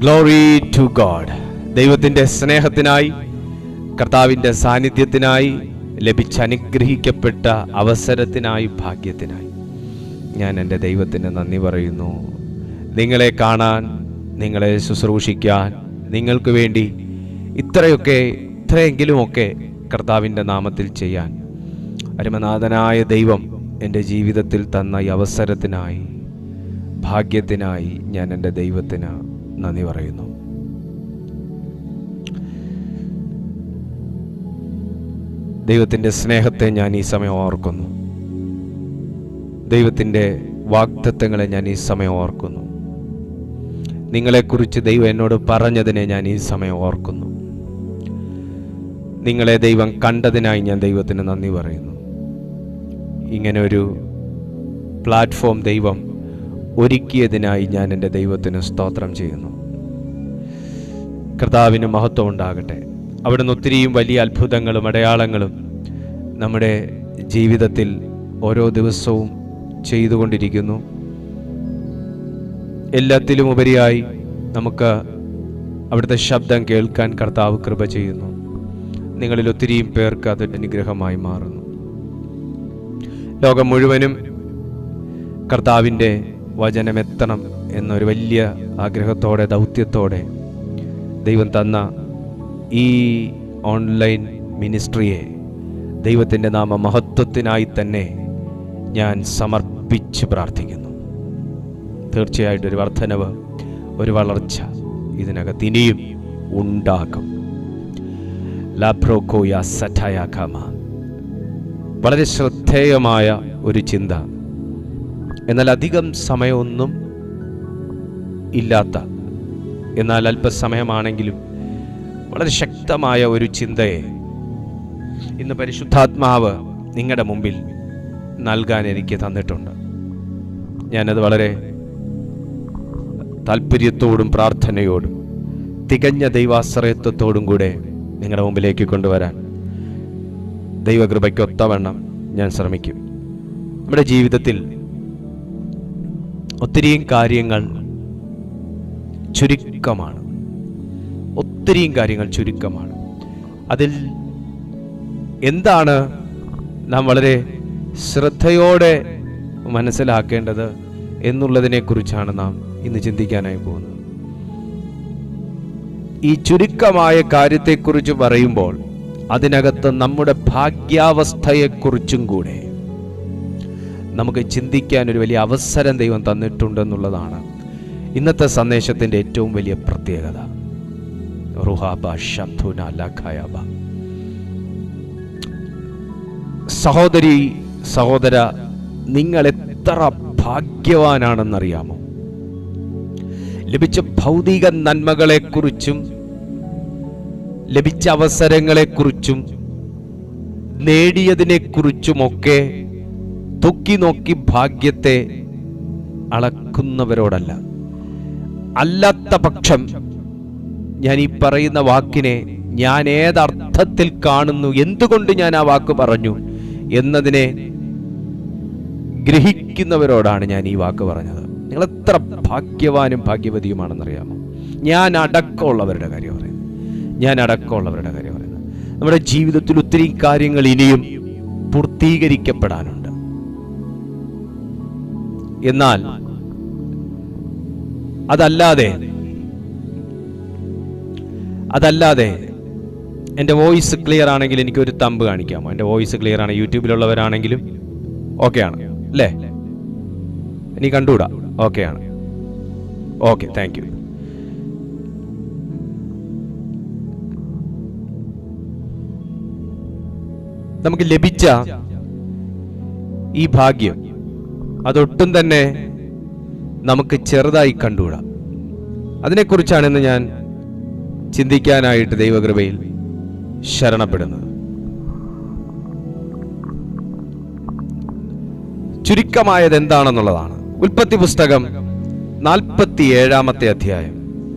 Glory to God ദൈവത്തിൻ്റെ സ്നേഹത്തിനായി കർത്താവിൻ്റെ സാന്നിധ്യത്തിനായി ലഭിച്ച അനുഗ്രഹിക്കപ്പെട്ട അവസരത്തിനായി ഭാഗ്യത്തിനായി ഞാൻ എൻ്റെ ദൈവത്തിന് നന്ദി പറയുന്നു നിങ്ങളെ കാണാൻ നിങ്ങളെ ശുശ്രൂഷിക്കാൻ നിങ്ങൾക്ക് വേണ്ടി ഇത്രയൊക്കെ ഇത്രയെങ്കിലുമൊക്കെ കർത്താവിൻ്റെ നാമത്തിൽ ചെയ്യാൻ അരുമനാഥനായ ദൈവം എൻ്റെ ജീവിതത്തിൽ തന്ന ഈ അവസരത്തിനായി ഭാഗ്യത്തിനായി ഞാൻ എൻ്റെ ദൈവത്തിന് നന്ദി പറയുന്നു ദൈവത്തിൻ്റെ സ്നേഹത്തെ ഞാൻ ഈ സമയം ഓർക്കുന്നു ദൈവത്തിൻ്റെ വാഗ്ദത്തങ്ങളെ ഞാൻ ഈ സമയം ഓർക്കുന്നു നിങ്ങളെക്കുറിച്ച് ദൈവം എന്നോട് പറഞ്ഞതിനെ ഞാൻ ഈ സമയം ഓർക്കുന്നു നിങ്ങളെ ദൈവം കണ്ടതിനായി ഞാൻ ദൈവത്തിന് നന്ദി പറയുന്നു ഇങ്ങനെ ഒരു പ്ലാറ്റ്ഫോം ദൈവം ഒരുക്കിയതിനായി ഞാൻ എൻ്റെ ദൈവത്തിന് സ്തോത്രം ചെയ്യുന്നു കർത്താവിന് മഹത്വം ഉണ്ടാകട്ടെ അവിടുന്ന് ഒത്തിരിയും വലിയ അത്ഭുതങ്ങളും അടയാളങ്ങളും നമ്മുടെ ജീവിതത്തിൽ ഓരോ ദിവസവും ചെയ്തുകൊണ്ടിരിക്കുന്നു എല്ലാത്തിലും ഉപരിയായി നമുക്ക് അവിടുത്തെ ശബ്ദം കേൾക്കാൻ കർത്താവ് കൃപ ചെയ്യുന്നു നിങ്ങളിൽ ഒത്തിരിയും പേർക്ക് അത് അനുഗ്രഹമായി മാറുന്നു ലോകം മുഴുവനും കർത്താവിൻ്റെ വചനമെത്തണം എന്നൊരു വലിയ ആഗ്രഹത്തോടെ ദൗത്യത്തോടെ ദൈവം തന്ന ഈ ഓൺലൈൻ മിനിസ്ട്രിയെ ദൈവത്തിൻ്റെ നാമ മഹത്വത്തിനായി തന്നെ ഞാൻ സമർപ്പിച്ച് പ്രാർത്ഥിക്കുന്നു തീർച്ചയായിട്ടും ഒരു വർധനവ് ഒരു വളർച്ച ഇതിനകത്ത് ഇനിയും ഉണ്ടാകും ലാബ്രോക്കോയ സഠായാഖാമ വളരെ ശ്രദ്ധേയമായ ഒരു ചിന്ത എന്നാൽ അധികം സമയമൊന്നും ഇല്ലാത്ത എന്നാൽ അല്പസമയമാണെങ്കിലും വളരെ ശക്തമായ ഒരു ചിന്തയെ ഇന്ന് പരിശുദ്ധാത്മാവ് നിങ്ങളുടെ മുമ്പിൽ നൽകാൻ എനിക്ക് തന്നിട്ടുണ്ട് ഞാനത് വളരെ താല്പര്യത്തോടും പ്രാർത്ഥനയോടും തികഞ്ഞ ദൈവാശ്രയത്വത്തോടും കൂടെ നിങ്ങളുടെ മുമ്പിലേക്ക് കൊണ്ടുവരാൻ ദൈവകൃപയ്ക്കൊത്തവണ്ണം ഞാൻ ശ്രമിക്കും നമ്മുടെ ജീവിതത്തിൽ ഒത്തിരിയും കാര്യങ്ങൾ ചുരുക്കമാണ് ഒത്തിരിയും കാര്യങ്ങൾ ചുരുക്കമാണ് അതിൽ എന്താണ് നാം വളരെ ശ്രദ്ധയോടെ മനസ്സിലാക്കേണ്ടത് എന്നുള്ളതിനെക്കുറിച്ചാണ് നാം ഇന്ന് ചിന്തിക്കാനായി പോകുന്നത് ഈ ചുരുക്കമായ കാര്യത്തെക്കുറിച്ച് പറയുമ്പോൾ അതിനകത്ത് നമ്മുടെ ഭാഗ്യാവസ്ഥയെക്കുറിച്ചും കൂടെ നമുക്ക് ചിന്തിക്കാൻ ഒരു വലിയ അവസരം ദൈവം തന്നിട്ടുണ്ടെന്നുള്ളതാണ് ഇന്നത്തെ സന്ദേശത്തിൻ്റെ ഏറ്റവും വലിയ പ്രത്യേകത റുഹാബ ശബ്ദുന ലഖായബ സഹോദരി സഹോദര നിങ്ങൾ എത്ര ഭാഗ്യവാനാണെന്നറിയാമോ ലഭിച്ച ഭൗതിക നന്മകളെക്കുറിച്ചും ലഭിച്ച അവസരങ്ങളെക്കുറിച്ചും നേടിയതിനെക്കുറിച്ചുമൊക്കെ തൊക്കി നോക്കി ഭാഗ്യത്തെ അളക്കുന്നവരോടല്ല അല്ലാത്ത പക്ഷം ഞാൻ ഈ പറയുന്ന വാക്കിനെ ഞാൻ ഏതർത്ഥത്തിൽ കാണുന്നു എന്തുകൊണ്ട് ഞാൻ ആ വാക്ക് പറഞ്ഞു എന്നതിനെ ഗ്രഹിക്കുന്നവരോടാണ് ഞാൻ ഈ വാക്ക് പറഞ്ഞത് നിങ്ങൾ എത്ര ഭാഗ്യവാനും ഭാഗ്യവതിയുമാണെന്നറിയാമോ ഞാൻ അടക്കമുള്ളവരുടെ കാര്യം പറയുന്നത് ഞാൻ അടക്കമുള്ളവരുടെ കാര്യം പറയുന്നത് നമ്മുടെ ജീവിതത്തിൽ ഒത്തിരി കാര്യങ്ങൾ ഇനിയും പൂർത്തീകരിക്കപ്പെടാനുണ്ട് എന്നാൽ അതല്ലാതെ അതല്ലാതെ എൻ്റെ വോയിസ് ക്ലിയർ ആണെങ്കിൽ എനിക്ക് ഒരു തമ്പ് കാണിക്കാമോ എൻ്റെ വോയിസ് ക്ലിയർ ആണ് യൂട്യൂബിലുള്ളവരാണെങ്കിലും ഓക്കെ ആണ് അല്ലേ ഇനി കണ്ടുകൂടാ ഓക്കെ ആണ് ഓക്കെ താങ്ക് യു നമുക്ക് ലഭിച്ച ഈ ഭാഗ്യം അതൊട്ടും തന്നെ നമുക്ക് ചെറുതായി കണ്ടുകൂടാ അതിനെക്കുറിച്ചാണ് ഇന്ന് ഞാൻ ചിന്തിക്കാനായിട്ട് ദൈവകൃപയിൽ ശരണപ്പെടുന്നത് ചുരുക്കമായത് എന്താണെന്നുള്ളതാണ് ഉൽപ്പത്തി പുസ്തകം നാൽപ്പത്തി ഏഴാമത്തെ അധ്യായം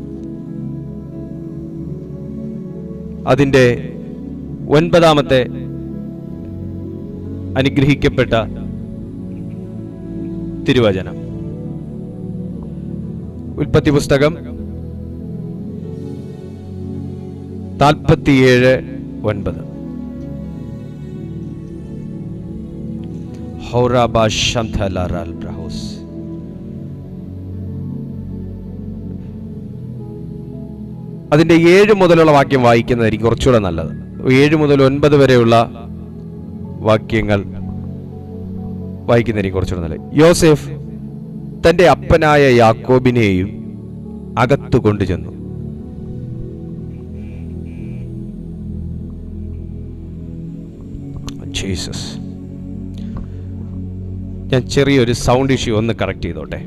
അതിൻ്റെ ഒൻപതാമത്തെ അനുഗ്രഹിക്കപ്പെട്ട തിരുവചനം ഉൽപ്പത്തി പുസ്തകം നാൽപ്പത്തിയേഴ് ഒൻപത് ഹൗറാബ ശംഥലറൽ ബ്രഹോസ് അതിന്റെ ഏഴ് മുതലുള്ള വാക്യം വായിക്കുന്നതായിരിക്കും കുറച്ചുകൂടെ നല്ലത് ഏഴ് മുതൽ ഒൻപത് വരെയുള്ള വാക്യങ്ങൾ വായിക്കുന്നതായിരിക്കും കുറച്ചുകൂടെ നല്ലത് യോസെഫ് തന്റെ അപ്പനായ യാക്കോബിനെയും അകത്തു കൊണ്ടുചെന്നു ജീസസ് ഞാൻ ചെറിയൊരു സൗണ്ട് ഇഷ്യൂ ഒന്ന് കറക്റ്റ് ചെയ്തോട്ടെ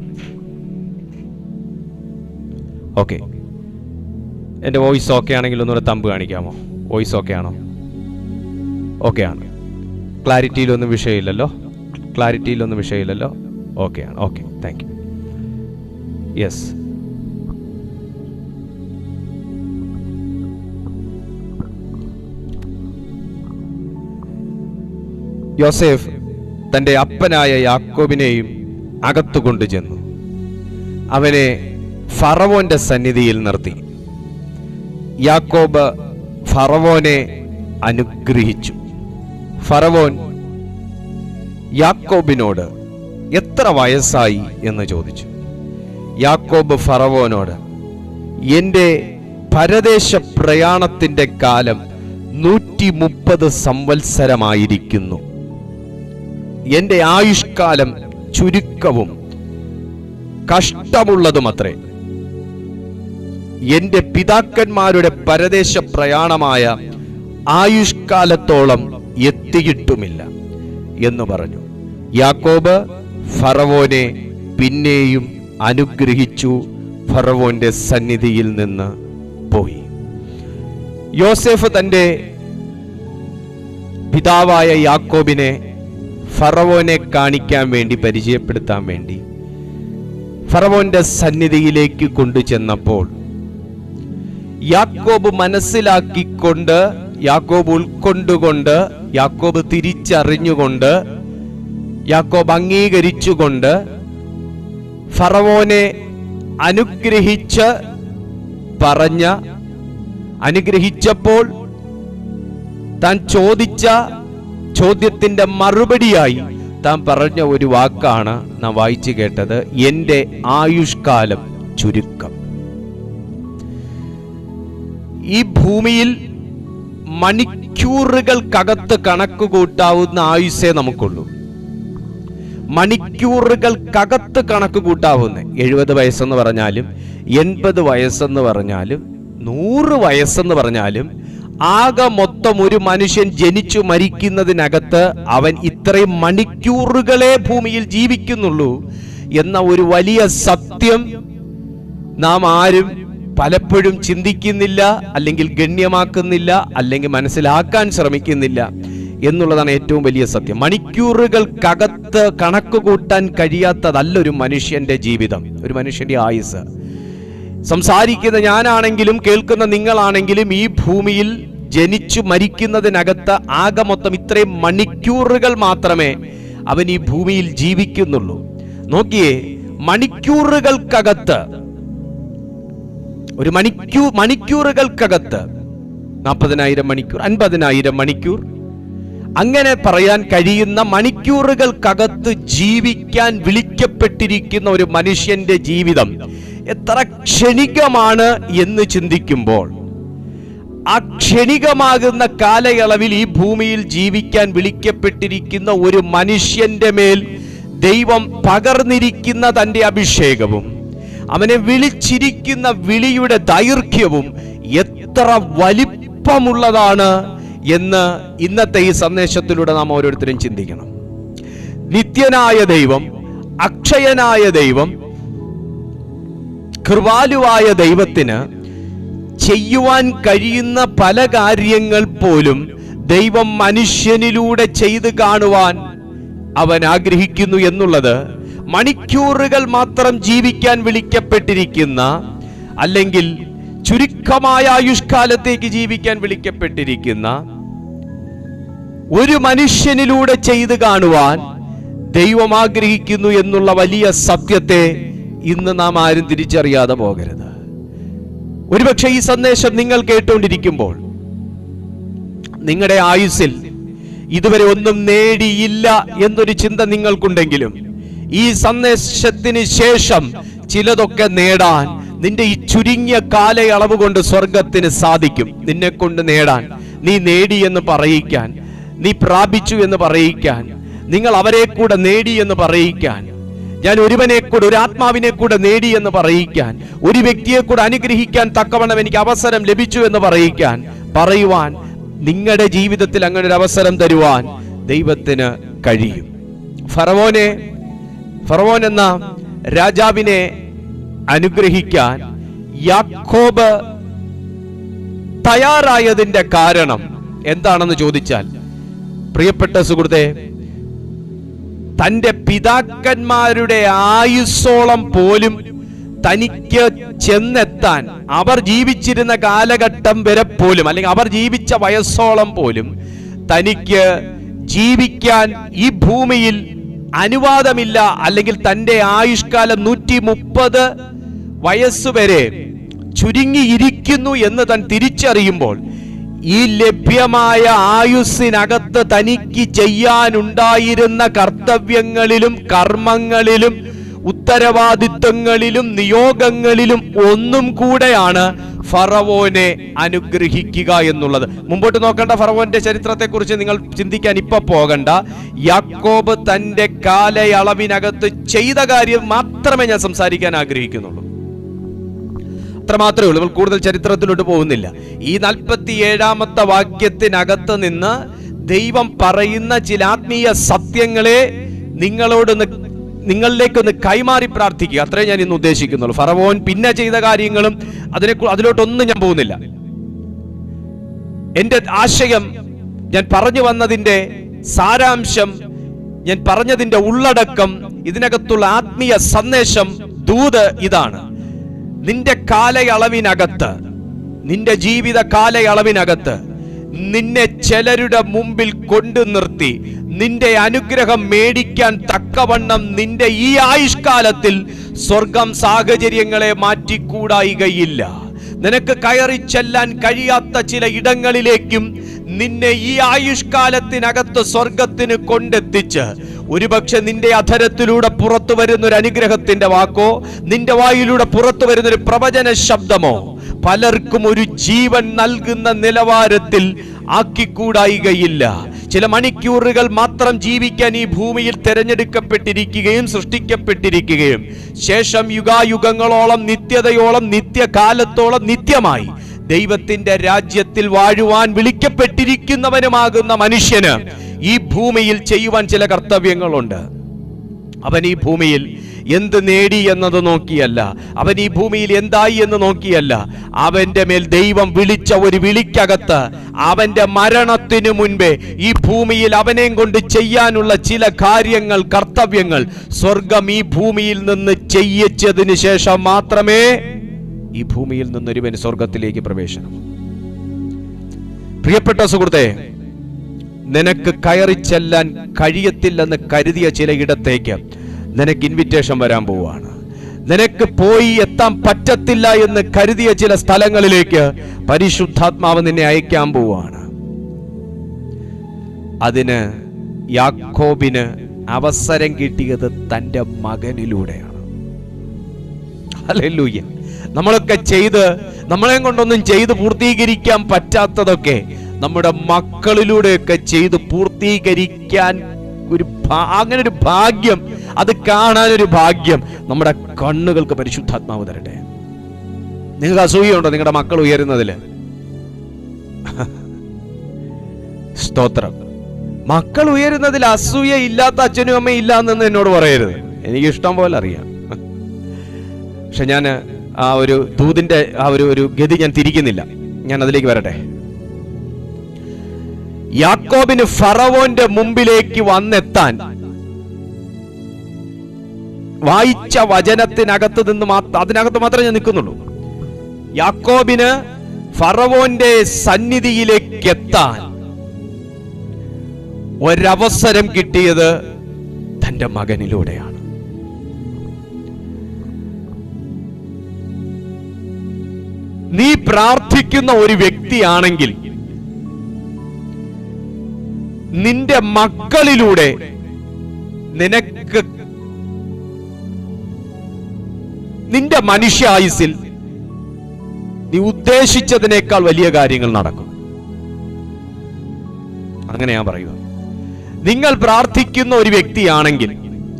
ഓക്കെ എൻ്റെ വോയിസ് ഓക്കെ ആണെങ്കിൽ ഒന്നുകൂടെ തമ്പ് കാണിക്കാമോ വോയിസ് ഓക്കെ ആണോ ഓക്കെ ആണ് ക്ലാരിറ്റിയിലൊന്നും വിഷയമില്ലല്ലോ ക്ലാരിറ്റിയിലൊന്നും വിഷയമില്ലല്ലോ ഓക്കെ ആണ് ഓക്കെ താങ്ക് യു യെസ് യോസേഫ് തന്റെ അപ്പനായ യാക്കോബിനെയും അകത്തു കൊണ്ടുചെന്നു അവനെ ഫറവോന്റെ സന്നിധിയിൽ നിർത്തി യാക്കോബ് ഫറവോനെ അനുഗ്രഹിച്ചു ഫറവോൻ യാക്കോബിനോട് എത്ര വയസ്സായി എന്ന് ചോദിച്ചു യാക്കോബ് ഫറവോനോട് എൻ്റെ പരദേശ പ്രയാണത്തിന്റെ കാലം നൂറ്റി മുപ്പത് സംവത്സരമായിരിക്കുന്നു എൻ്റെ ആയുഷ്കാലം ചുരുക്കവും കഷ്ടമുള്ളതുമത്രേ എന്റെ പിതാക്കന്മാരുടെ പരദേശ പ്രയാണമായ ആയുഷ്കാലത്തോളം എത്തിയിട്ടുമില്ല എന്ന് പറഞ്ഞു യാക്കോബ് ഫറവോനെ പിന്നെയും അനുഗ്രഹിച്ചു ഫറവോന്റെ സന്നിധിയിൽ നിന്ന് പോയി യോസെഫ് തന്റെ പിതാവായ യാക്കോബിനെ ഫറവോനെ കാണിക്കാൻ വേണ്ടി പരിചയപ്പെടുത്താൻ വേണ്ടി ഫറവോന്റെ സന്നിധിയിലേക്ക് കൊണ്ടുചെന്നപ്പോൾ യാക്കോബ് മനസ്സിലാക്കിക്കൊണ്ട് യാക്കോബ് ഉൾക്കൊണ്ടുകൊണ്ട് യാക്കോബ് തിരിച്ചറിഞ്ഞുകൊണ്ട് യാക്കോബ് അംഗീകരിച്ചുകൊണ്ട് ഫറവോനെ അനുഗ്രഹിച്ച് പറഞ്ഞ അനുഗ്രഹിച്ചപ്പോൾ താൻ ചോദിച്ച ചോദ്യത്തിന്റെ മറുപടിയായി താൻ പറഞ്ഞ ഒരു വാക്കാണ് നാം വായിച്ചു കേട്ടത് എൻ്റെ ആയുഷ്കാലം ചുരുക്കം ഈ ഭൂമിയിൽ മണിക്കൂറുകൾക്കകത്ത് കണക്ക് കൂട്ടാവുന്ന ആയുസ്സേ നമുക്കുള്ളൂ മണിക്കൂറുകൾക്കകത്ത് കണക്ക് കൂട്ടാവുന്ന എഴുപത് വയസ്സെന്ന് പറഞ്ഞാലും എൺപത് വയസ്സെന്ന് പറഞ്ഞാലും നൂറ് വയസ്സെന്ന് പറഞ്ഞാലും ആകെ മൊത്തം ഒരു മനുഷ്യൻ ജനിച്ചു മരിക്കുന്നതിനകത്ത് അവൻ ഇത്രയും മണിക്കൂറുകളെ ഭൂമിയിൽ ജീവിക്കുന്നുള്ളൂ എന്ന ഒരു വലിയ സത്യം നാം ആരും പലപ്പോഴും ചിന്തിക്കുന്നില്ല അല്ലെങ്കിൽ ഗണ്യമാക്കുന്നില്ല അല്ലെങ്കിൽ മനസ്സിലാക്കാൻ ശ്രമിക്കുന്നില്ല എന്നുള്ളതാണ് ഏറ്റവും വലിയ സത്യം മണിക്കൂറുകൾക്കകത്ത് കണക്ക് കൂട്ടാൻ കഴിയാത്തതല്ല ഒരു മനുഷ്യന്റെ ജീവിതം ഒരു മനുഷ്യന്റെ ആയുസ് സംസാരിക്കുന്ന ഞാനാണെങ്കിലും കേൾക്കുന്ന നിങ്ങളാണെങ്കിലും ഈ ഭൂമിയിൽ ജനിച്ചു മരിക്കുന്നതിനകത്ത് ആകെ മൊത്തം ഇത്രയും മണിക്കൂറുകൾ മാത്രമേ അവൻ ഈ ഭൂമിയിൽ ജീവിക്കുന്നുള്ളൂ നോക്കിയേ മണിക്കൂറുകൾക്കകത്ത് ഒരു മണിക്കൂർ മണിക്കൂറുകൾക്കകത്ത് നാൽപ്പതിനായിരം മണിക്കൂർ അൻപതിനായിരം മണിക്കൂർ അങ്ങനെ പറയാൻ കഴിയുന്ന മണിക്കൂറുകൾക്കകത്ത് ജീവിക്കാൻ വിളിക്കപ്പെട്ടിരിക്കുന്ന ഒരു മനുഷ്യന്റെ ജീവിതം എത്ര ക്ഷണികമാണ് എന്ന് ചിന്തിക്കുമ്പോൾ ആ ക്ഷണികമാകുന്ന കാലയളവിൽ ഈ ഭൂമിയിൽ ജീവിക്കാൻ വിളിക്കപ്പെട്ടിരിക്കുന്ന ഒരു മനുഷ്യന്റെ മേൽ ദൈവം പകർന്നിരിക്കുന്ന തന്റെ അഭിഷേകവും അവനെ വിളിച്ചിരിക്കുന്ന വിളിയുടെ ദൈർഘ്യവും എത്ര വലിപ്പമുള്ളതാണ് എന്ന് ഇന്നത്തെ ഈ സന്ദേശത്തിലൂടെ നാം ഓരോരുത്തരും ചിന്തിക്കണം നിത്യനായ ദൈവം അക്ഷയനായ ദൈവം കൃപാലുവായ ദൈവത്തിന് ചെയ്യുവാൻ കഴിയുന്ന പല കാര്യങ്ങൾ പോലും ദൈവം മനുഷ്യനിലൂടെ ചെയ്ത് കാണുവാൻ അവൻ ആഗ്രഹിക്കുന്നു എന്നുള്ളത് മണിക്കൂറുകൾ മാത്രം ജീവിക്കാൻ വിളിക്കപ്പെട്ടിരിക്കുന്ന അല്ലെങ്കിൽ ചുരുക്കമായ ആയുഷ്കാലത്തേക്ക് ജീവിക്കാൻ വിളിക്കപ്പെട്ടിരിക്കുന്ന ഒരു മനുഷ്യനിലൂടെ ചെയ്ത് കാണുവാൻ ദൈവം ആഗ്രഹിക്കുന്നു എന്നുള്ള വലിയ സത്യത്തെ ഇന്ന് നാം ആരും തിരിച്ചറിയാതെ പോകരുത് ഒരുപക്ഷെ ഈ സന്ദേശം നിങ്ങൾ കേട്ടുകൊണ്ടിരിക്കുമ്പോൾ നിങ്ങളുടെ ആയുസ്സിൽ ഇതുവരെ ഒന്നും നേടിയില്ല എന്നൊരു ചിന്ത നിങ്ങൾക്കുണ്ടെങ്കിലും ഈ സന്ദേശത്തിന് ശേഷം ചിലതൊക്കെ നേടാൻ നിന്റെ ഈ ചുരുങ്ങിയ കാലയളവ് കൊണ്ട് സ്വർഗത്തിന് സാധിക്കും നിന്നെ കൊണ്ട് നേടാൻ നീ നേടി എന്ന് പറയിക്കാൻ നീ പ്രാപിച്ചു എന്ന് പറയിക്കാൻ നിങ്ങൾ അവരെ കൂടെ നേടി എന്ന് പറയിക്കാൻ ഞാൻ ഒരുവനെ കൂടെ ഒരു ആത്മാവിനെ കൂടെ നേടി എന്ന് പറയിക്കാൻ ഒരു വ്യക്തിയെ കൂടെ അനുഗ്രഹിക്കാൻ തക്കവണ്ണം എനിക്ക് അവസരം ലഭിച്ചു എന്ന് പറയിക്കാൻ പറയുവാൻ നിങ്ങളുടെ ജീവിതത്തിൽ അങ്ങനെ ഒരു അവസരം തരുവാൻ ദൈവത്തിന് കഴിയും ഫറവോനെ ഫറവോൻ എന്ന രാജാവിനെ അനുഗ്രഹിക്കാൻ യാക്കോബ് തയ്യാറായതിന്റെ കാരണം എന്താണെന്ന് ചോദിച്ചാൽ പ്രിയപ്പെട്ട സുഹൃത്തെ തന്റെ പിതാക്കന്മാരുടെ ആയുസ്സോളം പോലും തനിക്ക് ചെന്നെത്താൻ അവർ ജീവിച്ചിരുന്ന കാലഘട്ടം വരെ പോലും അല്ലെങ്കിൽ അവർ ജീവിച്ച വയസ്സോളം പോലും തനിക്ക് ജീവിക്കാൻ ഈ ഭൂമിയിൽ അനുവാദമില്ല അല്ലെങ്കിൽ തന്റെ ആയുഷ്കാലം നൂറ്റി മുപ്പത് വയസ്സുവരെ ചുരുങ്ങിയിരിക്കുന്നു എന്ന് താൻ തിരിച്ചറിയുമ്പോൾ ഈ ലഭ്യമായ ആയുസ്സിനകത്ത് തനിക്ക് ചെയ്യാനുണ്ടായിരുന്ന കർത്തവ്യങ്ങളിലും കർമ്മങ്ങളിലും ഉത്തരവാദിത്വങ്ങളിലും നിയോഗങ്ങളിലും ഒന്നും കൂടെയാണ് ഫറവോനെ അനുഗ്രഹിക്കുക എന്നുള്ളത് മുമ്പോട്ട് നോക്കേണ്ട ഫറവോന്റെ ചരിത്രത്തെക്കുറിച്ച് നിങ്ങൾ ചിന്തിക്കാൻ ഇപ്പൊ പോകണ്ട യാക്കോബ് തന്റെ കാലയളവിനകത്ത് ചെയ്ത കാര്യം മാത്രമേ ഞാൻ സംസാരിക്കാൻ ആഗ്രഹിക്കുന്നുള്ളൂ അത്ര മാത്രമേ ഉള്ളൂ നമ്മൾ കൂടുതൽ ചരിത്രത്തിലോട്ട് പോകുന്നില്ല ഈ നാൽപ്പത്തി ഏഴാമത്തെ വാക്യത്തിനകത്ത് നിന്ന് ദൈവം പറയുന്ന ചില ആത്മീയ സത്യങ്ങളെ നിങ്ങളോടൊന്ന് നിങ്ങളിലേക്കൊന്ന് കൈമാറി പ്രാർത്ഥിക്കുക അത്രേ ഞാൻ ഇന്ന് ഉദ്ദേശിക്കുന്നുള്ളൂ ഫറവോൻ പിന്നെ ചെയ്ത കാര്യങ്ങളും അതിനെ അതിലോട്ടൊന്നും ഞാൻ പോകുന്നില്ല എന്റെ ആശയം ഞാൻ പറഞ്ഞു വന്നതിന്റെ സാരാംശം ഞാൻ പറഞ്ഞതിന്റെ ഉള്ളടക്കം ഇതിനകത്തുള്ള ആത്മീയ സന്ദേശം ദൂത് ഇതാണ് നിന്റെ കാലയളവിനകത്ത് നിന്റെ ജീവിത കാലയളവിനകത്ത് നിന്നെ ചിലരുടെ മുമ്പിൽ കൊണ്ടു നിർത്തി നിന്റെ അനുഗ്രഹം മേടിക്കാൻ തക്കവണ്ണം നിന്റെ ഈ ആയുഷ്കാലത്തിൽ സ്വർഗം സാഹചര്യങ്ങളെ മാറ്റിക്കൂടായികയില്ല നിനക്ക് കയറി ചെല്ലാൻ കഴിയാത്ത ചില ഇടങ്ങളിലേക്കും നിന്നെ ഈ ആയുഷ്കാലത്തിനകത്ത് സ്വർഗത്തിന് കൊണ്ടെത്തിച്ച് ഒരുപക്ഷെ നിന്റെ അധരത്തിലൂടെ പുറത്തു വരുന്ന ഒരു അനുഗ്രഹത്തിന്റെ വാക്കോ നിന്റെ വായിലൂടെ പുറത്തു വരുന്ന ഒരു പ്രവചന ശബ്ദമോ പലർക്കും ഒരു ജീവൻ നൽകുന്ന നിലവാരത്തിൽ ആക്കിക്കൂടായികയില്ല ചില മണിക്കൂറുകൾ മാത്രം ജീവിക്കാൻ ഈ ഭൂമിയിൽ തിരഞ്ഞെടുക്കപ്പെട്ടിരിക്കുകയും സൃഷ്ടിക്കപ്പെട്ടിരിക്കുകയും ശേഷം യുഗായുഗങ്ങളോളം നിത്യതയോളം നിത്യകാലത്തോളം നിത്യമായി ദൈവത്തിന്റെ രാജ്യത്തിൽ വാഴുവാൻ വിളിക്കപ്പെട്ടിരിക്കുന്നവനുമാകുന്ന മനുഷ്യന് ഈ ഭൂമിയിൽ ചെയ്യുവാൻ ചില കർത്തവ്യങ്ങളുണ്ട് അവൻ ഈ ഭൂമിയിൽ എന്ത് നേടി എന്നത് നോക്കിയല്ല അവൻ ഈ ഭൂമിയിൽ എന്തായി എന്ന് നോക്കിയല്ല അവന്റെ മേൽ ദൈവം വിളിച്ച ഒരു വിളിക്കകത്ത് അവന്റെ മരണത്തിനു മുൻപേ ഈ ഭൂമിയിൽ അവനെയും കൊണ്ട് ചെയ്യാനുള്ള ചില കാര്യങ്ങൾ കർത്തവ്യങ്ങൾ സ്വർഗം ഈ ഭൂമിയിൽ നിന്ന് ചെയ്യിച്ചതിന് ശേഷം മാത്രമേ ഈ ഭൂമിയിൽ നിന്നൊരുവന് സ്വർഗത്തിലേക്ക് പ്രവേശനം പ്രിയപ്പെട്ട സുഹൃത്തെ നിനക്ക് കയറി ചെല്ലാൻ കഴിയത്തില്ലെന്ന് കരുതിയ ചിലയിടത്തേക്ക് നിനക്ക് ഇൻവിറ്റേഷൻ വരാൻ പോവുകയാണ് നിനക്ക് പോയി എത്താൻ പറ്റത്തില്ല എന്ന് കരുതിയ ചില സ്ഥലങ്ങളിലേക്ക് പരിശുദ്ധാത്മാവ് നിന്നെ അയക്കാൻ പോവുകയാണ് അതിന് യാക്കോബിന് അവസരം കിട്ടിയത് തൻ്റെ മകനിലൂടെയാണ് ഹല്ലേലൂയ നമ്മളൊക്കെ ചെയ്ത് നമ്മളെ കൊണ്ടൊന്നും ചെയ്ത് പൂർത്തീകരിക്കാൻ പറ്റാത്തതൊക്കെ നമ്മുടെ മക്കളിലൂടെയൊക്കെ ചെയ്ത് പൂർത്തീകരിക്കാൻ ഒരു ഭാ- അങ്ങനെ ഒരു ഭാഗ്യം അത് കാണാനൊരു ഭാഗ്യം നമ്മുടെ കണ്ണുകൾക്ക് പരിശുദ്ധാത്മാവ് തരട്ടെ നിങ്ങൾക്ക് അസൂയുണ്ടോ നിങ്ങളുടെ മക്കൾ ഉയരുന്നതിൽ സ്തോത്രം മക്കൾ ഉയരുന്നതിൽ അസൂയ ഇല്ലാത്ത അച്ഛനും അമ്മയും ഇല്ല എന്നൊന്നും എന്നോട് പറയരുത് എനിക്ക് ഇഷ്ടം പോലെ അറിയാം പക്ഷെ ഞാൻ ആ ഒരു ദൂതിന്റെ ആ ഒരു ഒരു ഗതി ഞാൻ തിരിക്കുന്നില്ല ഞാൻ അതിലേക്ക് വരട്ടെ യാക്കോബിന് ഫറവോന്റെ മുമ്പിലേക്ക് വന്നെത്താൻ വായിച്ച വചനത്തിനകത്ത് നിന്ന് മാത്ര അതിനകത്ത് മാത്രമേ ഞാൻ നിൽക്കുന്നുള്ളൂ യാക്കോബിന് ഫറവോന്റെ സന്നിധിയിലേക്ക് എത്താൻ ഒരവസരം കിട്ടിയത് തന്റെ മകനിലൂടെയാണ് നീ പ്രാർത്ഥിക്കുന്ന ഒരു വ്യക്തിയാണെങ്കിൽ നിന്റെ മക്കളിലൂടെ നിനക്ക് നിന്റെ മനുഷ്യായുസിൽ നീ ഉദ്ദേശിച്ചതിനേക്കാൾ വലിയ കാര്യങ്ങൾ നടക്കും അങ്ങനെ ഞാൻ പറയുക നിങ്ങൾ പ്രാർത്ഥിക്കുന്ന ഒരു വ്യക്തിയാണെങ്കിൽ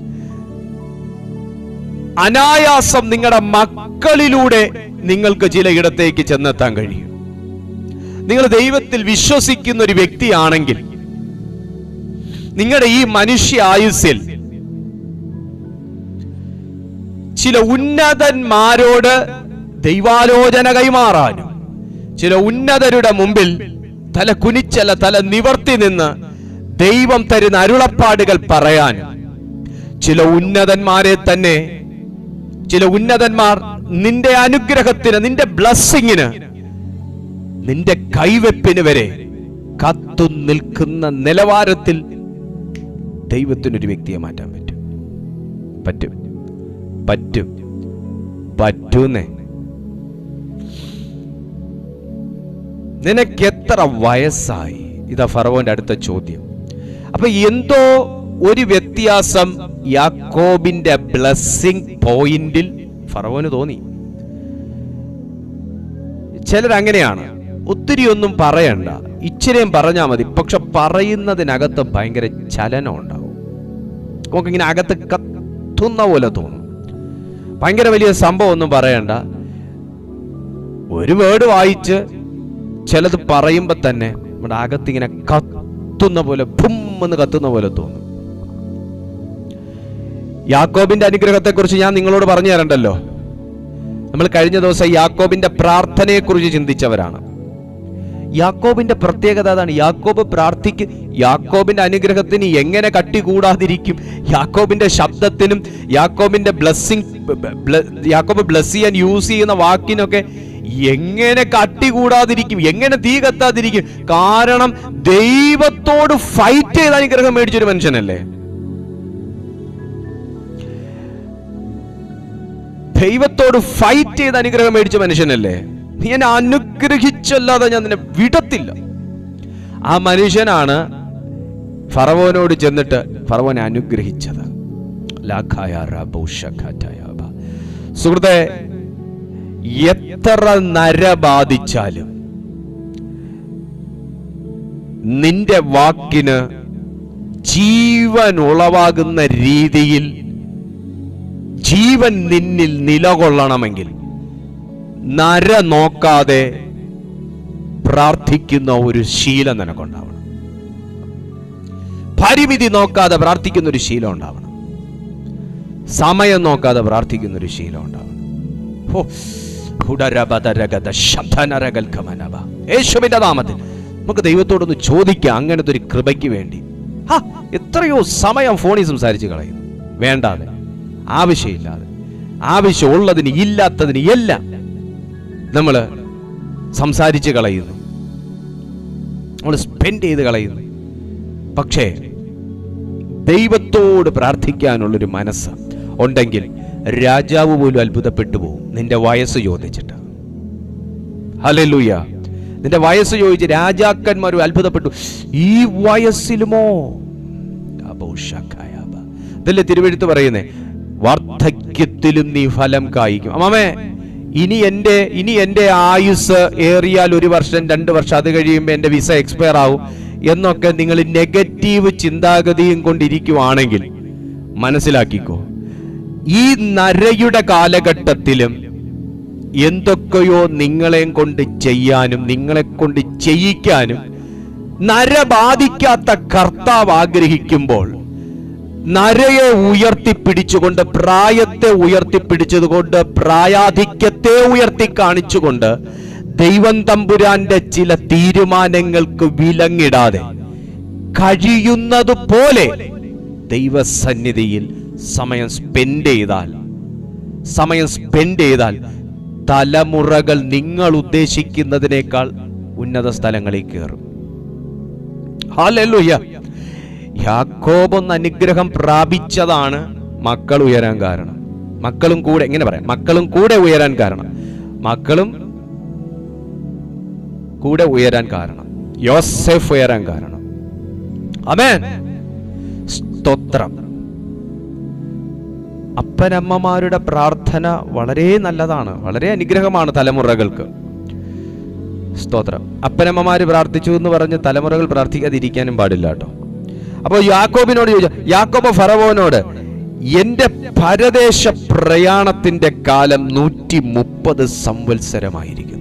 അനായാസം നിങ്ങളുടെ മക്കളിലൂടെ നിങ്ങൾക്ക് ചിലയിടത്തേക്ക് ചെന്നെത്താൻ കഴിയും നിങ്ങൾ ദൈവത്തിൽ വിശ്വസിക്കുന്ന ഒരു വ്യക്തിയാണെങ്കിൽ നിങ്ങളുടെ ഈ മനുഷ്യ ആയുസ്സിൽ ചില ഉന്നതന്മാരോട് ദൈവാലോചന കൈമാറാനും ചില ഉന്നതരുടെ മുമ്പിൽ തല കുനിച്ചല്ല തല നിവർത്തി നിന്ന് ദൈവം തരുന്ന അരുളപ്പാടുകൾ പറയാനും ചില ഉന്നതന്മാരെ തന്നെ ചില ഉന്നതന്മാർ നിന്റെ അനുഗ്രഹത്തിന് നിന്റെ ബ്ലസ്സിങ്ങിന് നിന്റെ കൈവെപ്പിന് വരെ കത്തു നിൽക്കുന്ന നിലവാരത്തിൽ ദൈവത്തിനൊരു വ്യക്തിയെ മാറ്റാൻ പറ്റും പറ്റും പറ്റും പറ്റൂന്നേ നിനക്ക് എത്ര വയസ്സായി ഇതാ ഫറവോന്റെ അടുത്ത ചോദ്യം അപ്പൊ എന്തോ ഒരു വ്യത്യാസം യാക്കോബിന്റെ ബ്ലസ്സിംഗ് പോയിന്റിൽ ഫറവോന് തോന്നി ചിലരങ്ങനെയാണ് ഒത്തിരി ഒന്നും പറയണ്ട ഇച്ചിരിയും പറഞ്ഞാൽ മതി പക്ഷെ പറയുന്നതിനകത്ത് ഭയങ്കര ചലനം ഉണ്ടാവും നമുക്കിങ്ങനെ അകത്ത് കത്തുന്ന പോലെ തോന്നും ഭയങ്കര വലിയ സംഭവം ഒന്നും പറയണ്ട ഒരു വേർഡ് വായിച്ച് ചിലത് പറയുമ്പോൾ തന്നെ നമ്മുടെ അകത്തിങ്ങനെ കത്തുന്ന പോലെ ഭും എന്ന് കത്തുന്ന പോലെ തോന്നും യാക്കോബിന്റെ അനുഗ്രഹത്തെക്കുറിച്ച് ഞാൻ നിങ്ങളോട് പറഞ്ഞു തരണ്ടല്ലോ നമ്മൾ കഴിഞ്ഞ ദിവസം യാക്കോബിന്റെ പ്രാർത്ഥനയെക്കുറിച്ച് ചിന്തിച്ചവരാണ് യാക്കോബിന്റെ പ്രത്യേകത അതാണ് യാക്കോബ് പ്രാർത്ഥിക്ക് യാക്കോബിന്റെ അനുഗ്രഹത്തിന് എങ്ങനെ കട്ടി കൂടാതിരിക്കും യാക്കോബിന്റെ ശബ്ദത്തിനും യാക്കോബിന്റെ ബ്ലസ്സിങ് യാക്കോബ് ബ്ലസ് ചെയ്യാൻ യൂസ് ചെയ്യുന്ന വാക്കിനൊക്കെ എങ്ങനെ കട്ടി കൂടാതിരിക്കും എങ്ങനെ തീ കത്താതിരിക്കും കാരണം ദൈവത്തോട് ഫൈറ്റ് ചെയ്ത് അനുഗ്രഹം മേടിച്ചൊരു മനുഷ്യനല്ലേ ദൈവത്തോട് ഫൈറ്റ് ചെയ്ത് അനുഗ്രഹം മേടിച്ച മനുഷ്യനല്ലേ നീ എന്നെ അനുഗ്രഹിച്ചല്ലാതെ ഞാൻ നിന്നെ വിടത്തില്ല ആ മനുഷ്യനാണ് ഫറവോനോട് ചെന്നിട്ട് ഫറവോനെ അനുഗ്രഹിച്ചത് ലാഖായ റബൗ ശഖാറ്റയ ബ. സുഹൃത്തെ എത്ര നര ബാധിച്ചാലും നിന്റെ വാക്കിന് ജീവൻ ഉളവാകുന്ന രീതിയിൽ ജീവൻ നിന്നിൽ നിലകൊള്ളണമെങ്കിൽ നര നോക്കാതെ പ്രാർത്ഥിക്കുന്ന ഒരു ശീലം നിനക്കുണ്ടാവണം പരിമിതി നോക്കാതെ പ്രാർത്ഥിക്കുന്ന ഒരു ശീലം ഉണ്ടാവണം സമയം നോക്കാതെ പ്രാർത്ഥിക്കുന്ന ഒരു ശീലം ഉണ്ടാവണം ഹോ, ഹുഡരബദരഗത ശബ്ദനരകൽക്കമനവ. യേശുവിന്റെ നാമത്തിൽ നമുക്ക് ദൈവത്തോടൊന്ന് ചോദിക്കാം അങ്ങനത്തെ ഒരു കൃപയ്ക്ക് വേണ്ടി ഹാ, എത്രയോ സമയം ഫോണിൽ സംസാരിച്ച് കളയുന്നു വേണ്ടാതെ ആവശ്യമില്ലാതെ ആവശ്യമുള്ളതിന് ഇല്ലാത്തതിന് എല്ലാം നമ്മൾ സംസാരിച്ച് കളയുന്നു നമ്മൾ സ്പെൻഡ് ചെയ്ത് കളയുന്നു പക്ഷേ ദൈവത്തോട് പ്രാർത്ഥിക്കാനുള്ളൊരു മനസ്സ് ഉണ്ടെങ്കിൽ രാജാവ് പോലും അത്ഭുതപ്പെട്ടു പോകും നിന്റെ വയസ്സ് ചോദിച്ചിട്ട് ഹലലൂയ നിന്റെ വയസ്സ് ചോദിച്ച് രാജാക്കന്മാരും അത്ഭുതപ്പെട്ടു ഈ വയസ്സിലുമോ അബോഷക്കായാബ. ഇതല്ലേ തിരുവെഴുത്ത് പറയുന്നേ വാർദ്ധക്യത്തിലും നീ ഫലം കായ്ക്കും അമ്മാമേ ഇനി എൻ്റെ ഇനി എൻ്റെ ആയുസ് ഏറിയാൽ ഒരു വർഷം രണ്ട് വർഷം അത് കഴിയുമ്പോൾ എൻ്റെ വിസ എക്സ്പയർ ആവും എന്നൊക്കെ നിങ്ങൾ നെഗറ്റീവ് ചിന്താഗതിയും കൊണ്ടിരിക്കുവാണെങ്കിൽ മനസ്സിലാക്കിക്കോ ഈ നരയുടെ കാലഘട്ടത്തിലും എന്തൊക്കെയോ നിങ്ങളെ കൊണ്ട് ചെയ്യാനും നിങ്ങളെ കൊണ്ട് ചെയ്യിക്കാനും നര ബാധിക്കാത്ത കർത്താവ് ആഗ്രഹിക്കുമ്പോൾ നരയെ ഉയർത്തിപ്പിടിച്ചുകൊണ്ട് പ്രായത്തെ ഉയർത്തിപ്പിടിച്ചതുകൊണ്ട് പ്രായാധിക്യത്തെ ഉയർത്തി കാണിച്ചുകൊണ്ട് ദൈവം തമ്പുരാന്റെ ചില തീരുമാനങ്ങൾക്ക് വിലങ്ങിടാതെ കഴിയുന്നത് പോലെ ദൈവസന്നിധിയിൽ സമയം സ്പെൻഡ് ചെയ്താൽ സമയം സ്പെൻഡ് ചെയ്താൽ തലമുറകൾ നിങ്ങൾ ഉദ്ദേശിക്കുന്നതിനേക്കാൾ ഉന്നത സ്ഥലങ്ങളിൽ കയറും ഹാലൂയ്യ യാക്കോബൊന്ന് അനുഗ്രഹം പ്രാപിച്ചതാണ് മക്കൾ ഉയരാൻ കാരണം മക്കളും കൂടെ എങ്ങനെ പറയാം മക്കളും കൂടെ ഉയരാൻ കാരണം മക്കളും കൂടെ ഉയരാൻ കാരണം യോസെഫ് ഉയരാൻ കാരണം അമേൻ സ്തോത്രം അപ്പനമ്മമാരുടെ പ്രാർത്ഥന വളരെ നല്ലതാണ് വളരെ അനുഗ്രഹമാണ് തലമുറകൾക്ക് സ്തോത്രം അപ്പനമ്മമാര് പ്രാർത്ഥിച്ചു എന്ന് പറഞ്ഞ് തലമുറകൾ പ്രാർത്ഥിക്കാതിരിക്കാനും പാടില്ല കേട്ടോ അപ്പോൾ യാക്കോബിനോട് ചോദിച്ചു യാക്കോബ് ഫറവോനോട് എന്റെ പരദേശ പ്രയാണത്തിന്റെ കാലം നൂറ്റി മുപ്പത് സംവത്സരമായിരിക്കുന്നു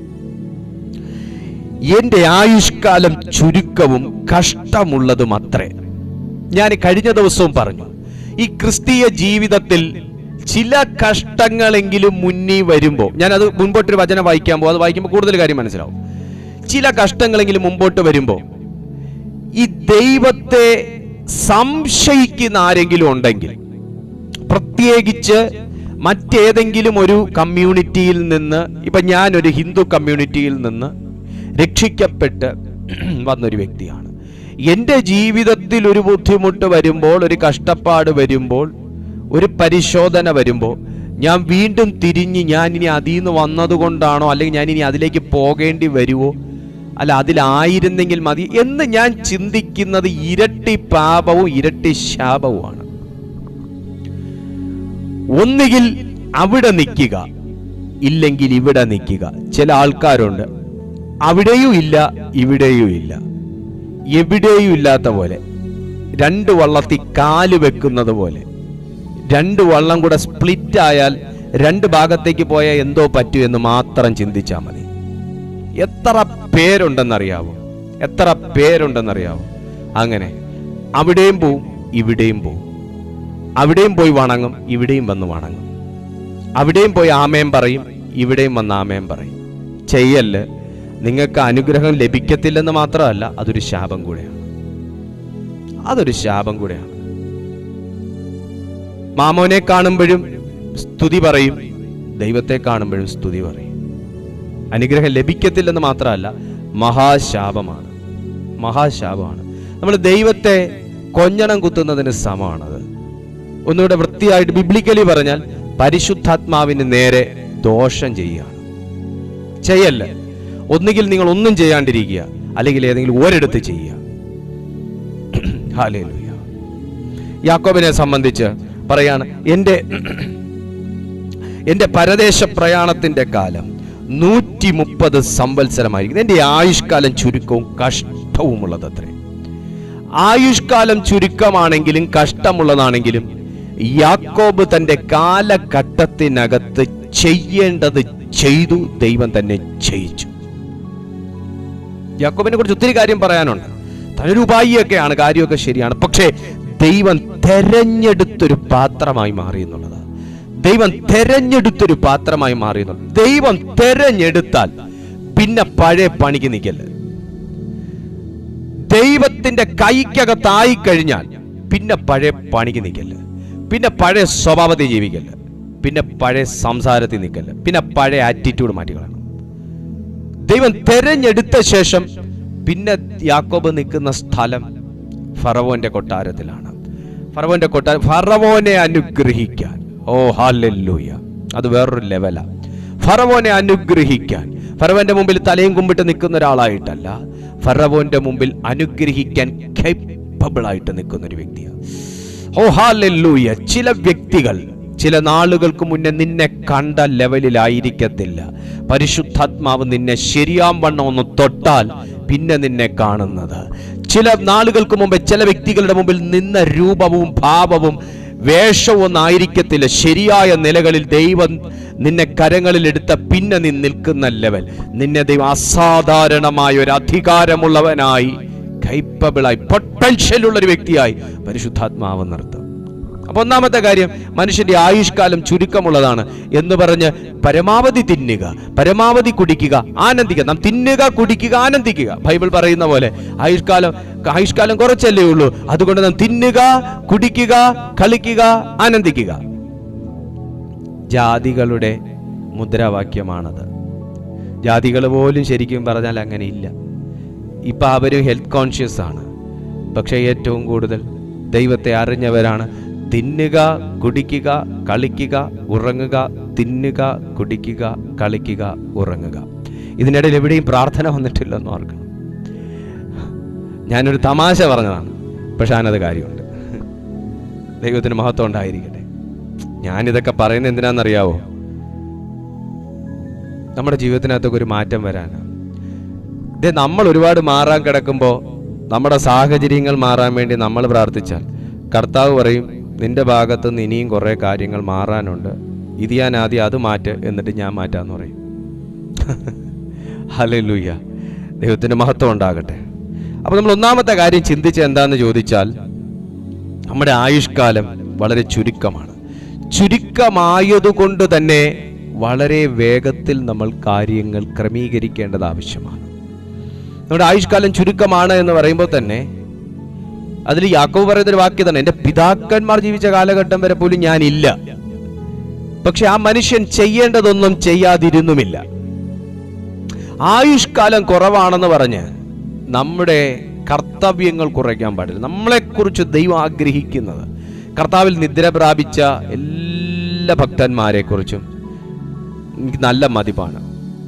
എന്റെ ആയുഷ്കാലം ചുരുക്കവും കഷ്ടമുള്ളതും അത്രേ ഞാൻ കഴിഞ്ഞ ദിവസവും പറഞ്ഞു ഈ ക്രിസ്തീയ ജീവിതത്തിൽ ചില കഷ്ടങ്ങളെങ്കിലും മുന്നിൽ വരുമ്പോൾ ഞാനത് മുൻപോട്ടൊരു വചനം വായിക്കാൻ പോകും അത് വായിക്കുമ്പോൾ കൂടുതൽ കാര്യം മനസ്സിലാവും ചില കഷ്ടങ്ങളെങ്കിലും മുമ്പോട്ട് വരുമ്പോൾ ഈ ദൈവത്തെ സംശയിക്കുന്ന ആരെങ്കിലും ഉണ്ടെങ്കിൽ പ്രത്യേകിച്ച് മറ്റേതെങ്കിലും ഒരു കമ്മ്യൂണിറ്റിയിൽ നിന്ന് ഇപ്പൊ ഞാനൊരു ഹിന്ദു കമ്മ്യൂണിറ്റിയിൽ നിന്ന് രക്ഷിക്കപ്പെട്ട് വന്നൊരു വ്യക്തിയാണ് എൻ്റെ ജീവിതത്തിൽ ഒരു ബുദ്ധിമുട്ട് വരുമ്പോൾ ഒരു കഷ്ടപ്പാട് വരുമ്പോൾ ഒരു പരിശോധന വരുമ്പോൾ ഞാൻ വീണ്ടും തിരിഞ്ഞ് ഞാൻ ഇനി അതിൽ നിന്ന് വന്നതുകൊണ്ടാണോ അല്ലെങ്കിൽ ഞാൻ ഇനി അതിലേക്ക് പോകേണ്ടി വരുമോ അല്ല അതിലായിരുന്നെങ്കിൽ മതി എന്ന് ഞാൻ ചിന്തിക്കുന്നത് ഇരട്ടി പാപവും ഇരട്ടി ശാപവുമാണ് ഒന്നുകിൽ അവിടെ നിൽക്കുക ഇല്ലെങ്കിൽ ഇവിടെ നിൽക്കുക ചില ആൾക്കാരുണ്ട് അവിടെയും ഇല്ല ഇവിടെയും ഇല്ല എവിടെയും ഇല്ലാത്ത പോലെ രണ്ട് വള്ളത്തിൽ കാല് വെക്കുന്നത് പോലെ രണ്ട് വള്ളം കൂടെ സ്പ്ലിറ്റ് ആയാൽ രണ്ട് ഭാഗത്തേക്ക് പോയാൽ എന്തോ പറ്റൂ എന്ന് മാത്രം ചിന്തിച്ചാൽ മതി എത്ര പേരുണ്ടെന്നറിയാവോ എത്ര പേരുണ്ടെന്നറിയാവോ അങ്ങനെ അവിടെയും പോവും ഇവിടെയും പോവും അവിടെയും പോയി വണങ്ങും ഇവിടെയും വന്ന് വണങ്ങും അവിടെയും പോയി ആമയം പറയും ഇവിടെയും വന്ന് ആമയം പറയും ചെയ്യല് നിങ്ങൾക്ക് അനുഗ്രഹം ലഭിക്കത്തില്ലെന്ന് മാത്രമല്ല അതൊരു ശാപം കൂടെയാണ് അതൊരു ശാപം കൂടെയാണ് മാമോനെ കാണുമ്പോഴും സ്തുതി പറയും ദൈവത്തെ കാണുമ്പോഴും സ്തുതി പറയും അനുഗ്രഹം ലഭിക്കത്തില്ലെന്ന് മാത്രമല്ല മഹാശാപമാണ് മഹാശാപമാണ് നമ്മൾ ദൈവത്തെ കൊഞ്ഞണം കുത്തുന്നതിന് സമമാണത് ഒന്നുകൂടെ വൃത്തിയായിട്ട് ബിബ്ലിക്കലി പറഞ്ഞാൽ പരിശുദ്ധാത്മാവിന് നേരെ ദോഷം ചെയ്യുകയാണ് ചെയ്യല്ല ഒന്നുകിൽ നിങ്ങൾ ഒന്നും ചെയ്യാണ്ടിരിക്കുക അല്ലെങ്കിൽ ഏതെങ്കിലും ഒരിടത്ത് ചെയ്യുക ഹാലേലൂയ യാക്കോബിനെ സംബന്ധിച്ച് പറയാണ് എൻ്റെ എൻ്റെ പരദേശ പ്രയാണത്തിന്റെ കാലം നൂറ്റി മുപ്പത് സംവത്സരമായിരിക്കും എൻ്റെ ആയുഷ്കാലം ചുരുക്കവും കഷ്ടവുമുള്ളതത്രേ ആയുഷ്കാലം ചുരുക്കമാണെങ്കിലും കഷ്ടമുള്ളതാണെങ്കിലും യാക്കോബ് തന്റെ കാലഘട്ടത്തിനകത്ത് ചെയ്യേണ്ടത് ചെയ്തു ദൈവം തന്നെ ചെയ്യിച്ചു യാക്കോബിനെ കുറിച്ച് ഒത്തിരി കാര്യം പറയാനുണ്ട് തനൊരു ഉപായിയൊക്കെയാണ് കാര്യമൊക്കെ ശരിയാണ് പക്ഷേ ദൈവം തെരഞ്ഞെടുത്തൊരു പാത്രമായി മാറി എന്നുള്ളത് ദൈവം തെരഞ്ഞെടുത്തൊരു പാത്രമായി മാറി എന്നുള്ളത് ദൈവം തെരഞ്ഞെടുത്താൽ പിന്നെ പഴയ പണിക്ക് നിൽക്കല്ലേ ദൈവത്തിന്റെ കൈക്കകത്തായി കഴിഞ്ഞാൽ പിന്നെ പഴയ പണിക്ക് നിൽക്കല്ല പിന്നെ പഴയ സ്വഭാവത്തെ ജീവിക്കല്ല പിന്നെ പഴയ സംസാരത്തിൽ നിൽക്കല്ല പിന്നെ പഴയ ആറ്റിറ്റ്യൂഡ് മാറ്റിക്കളയണം ദൈവം തെരഞ്ഞെടുത്ത ശേഷം പിന്നെ യാക്കോബ് നിൽക്കുന്ന സ്ഥലം ഫറവോന്റെ കൊട്ടാരത്തിലാണ് ഫറവോന്റെ കൊട്ടാരം ഫറവോനെ അനുഗ്രഹിക്കാൻ ഓ ഹാലൂയ അത് വേറൊരു ലെവലാ ഫറവോനെ അനുഗ്രഹിക്കാൻ ഫറവോന്റെ മുമ്പിൽ തലയും കുമ്പിട്ട് നിൽക്കുന്ന ഒരാളായിട്ടല്ല ഫറവോന്റെ മുമ്പിൽ അനുഗ്രഹിക്കാൻ കേപ്പബിൾ ആയിട്ട് നിൽക്കുന്ന ഒരു വ്യക്തിയാണ് ഓ ഹാലൂയ ചില വ്യക്തികൾ ചില നാളുകൾക്ക് മുന്നേ നിന്നെ കണ്ട ലെവലിലായിരിക്കത്തില്ല പരിശുദ്ധാത്മാവ് നിന്നെ ശരിയാം വണ്ണം ഒന്ന് തൊട്ടാൽ പിന്നെ നിന്നെ കാണുന്നത് ചില നാളുകൾക്ക് മുമ്പ് ചില വ്യക്തികളുടെ മുമ്പിൽ നിന്ന രൂപവും ഭാവവും വേഷവും ഒന്നും ആയിരിക്കത്തില്ല ശരിയായ നിലകളിൽ ദൈവം നിന്നെ കരങ്ങളിൽ എടുത്ത പിന്നെ നീ നിൽക്കുന്ന ലെവൽ നിന്നെ ദൈവം അസാധാരണമായ ഒരു അധികാരമുള്ളവനായി കൈപ്പബിളായി പൊട്ടൻഷ്യൽ ഉള്ള ഒരു വ്യക്തിയായി പരിശുദ്ധാത്മാവ് നിർത്തും അപ്പൊ ഒന്നാമത്തെ കാര്യം മനുഷ്യന്റെ ആയുഷ്കാലം ചുരുക്കമുള്ളതാണ് എന്ന് പറഞ്ഞ് പരമാവധി തിന്നുക പരമാവധി കുടിക്കുക ആനന്ദിക്കുക നാം തിന്നുക കുടിക്കുക ആനന്ദിക്കുക ബൈബിൾ പറയുന്ന പോലെ ആയുഷ്കാലം ആയുഷ്കാലം കുറച്ചല്ലേ ഉള്ളൂ അതുകൊണ്ട് നാം തിന്നുക കുടിക്കുക കളിക്കുക ആനന്ദിക്കുക ജാതികളുടെ മുദ്രാവാക്യമാണത് ജാതികൾ പോലും ശരിക്കും പറഞ്ഞാൽ അങ്ങനെ ഇല്ല ഇപ്പൊ അവരും ഹെൽത്ത് കോൺഷ്യസ് ആണ് പക്ഷേ ഏറ്റവും കൂടുതൽ ദൈവത്തെ അറിഞ്ഞവരാണ് തിന്നുക കുടിക്കുക കളിക്കുക ഉറങ്ങുക തിന്നുക കുടിക്കുക കളിക്കുക ഉറങ്ങുക ഇതിനിടയിൽ എവിടെയും പ്രാർത്ഥന വന്നിട്ടില്ലെന്ന് ഓർക്കണം ഞാനൊരു തമാശ പറഞ്ഞതാണ് പക്ഷെ അതിനത് കാര്യമുണ്ട് ദൈവത്തിന് മഹത്വം ഉണ്ടായിരിക്കട്ടെ ഞാനിതൊക്കെ പറയുന്നത് എന്തിനാണെന്നറിയാവോ നമ്മുടെ ജീവിതത്തിനകത്തൊക്കെ ഒരു മാറ്റം വരാനാണ് ഇത് നമ്മൾ ഒരുപാട് മാറാൻ കിടക്കുമ്പോൾ നമ്മുടെ സാഹചര്യങ്ങൾ മാറാൻ വേണ്ടി നമ്മൾ പ്രാർത്ഥിച്ചാൽ കർത്താവ് പറയും നിന്റെ ഭാഗത്ത് നിന്ന് ഇനിയും കുറേ കാര്യങ്ങൾ മാറാനുണ്ട് ഇത് ഞാൻ ആദ്യം അത് മാറ്റ് എന്നിട്ട് ഞാൻ മാറ്റാന്ന് പറയും ഹല്ലേലൂയ ദൈവത്തിൻ്റെ മഹത്വം ഉണ്ടാകട്ടെ അപ്പോൾ നമ്മൾ ഒന്നാമത്തെ കാര്യം ചിന്തിച്ച് എന്താന്ന് ചോദിച്ചാൽ നമ്മുടെ ആയുഷ്കാലം വളരെ ചുരുക്കമാണ് ചുരുക്കമായതുകൊണ്ട് തന്നെ വളരെ വേഗത്തിൽ നമ്മൾ കാര്യങ്ങൾ ക്രമീകരിക്കേണ്ടത് ആവശ്യമാണ് നമ്മുടെ ആയുഷ്കാലം ചുരുക്കമാണ് എന്ന് പറയുമ്പോൾ തന്നെ അതിൽ യാക്കോവ് പറയുന്ന ഒരു വാക്യം തന്നെ എൻ്റെ പിതാക്കന്മാർ ജീവിച്ച കാലഘട്ടം വരെ പോലും ഞാനില്ല പക്ഷെ ആ മനുഷ്യൻ ചെയ്യേണ്ടതൊന്നും ചെയ്യാതിരുന്നുമില്ല ആയുഷ്കാലം കുറവാണെന്ന് പറഞ്ഞ് നമ്മുടെ കർത്തവ്യങ്ങൾ കുറയ്ക്കാൻ പാടില്ല നമ്മളെക്കുറിച്ച് ദൈവം ആഗ്രഹിക്കുന്നത് കർത്താവിൽ നിദ്ര പ്രാപിച്ച എല്ലാ ഭക്തന്മാരെ കുറിച്ചും എനിക്ക് നല്ല മതിപ്പാണ്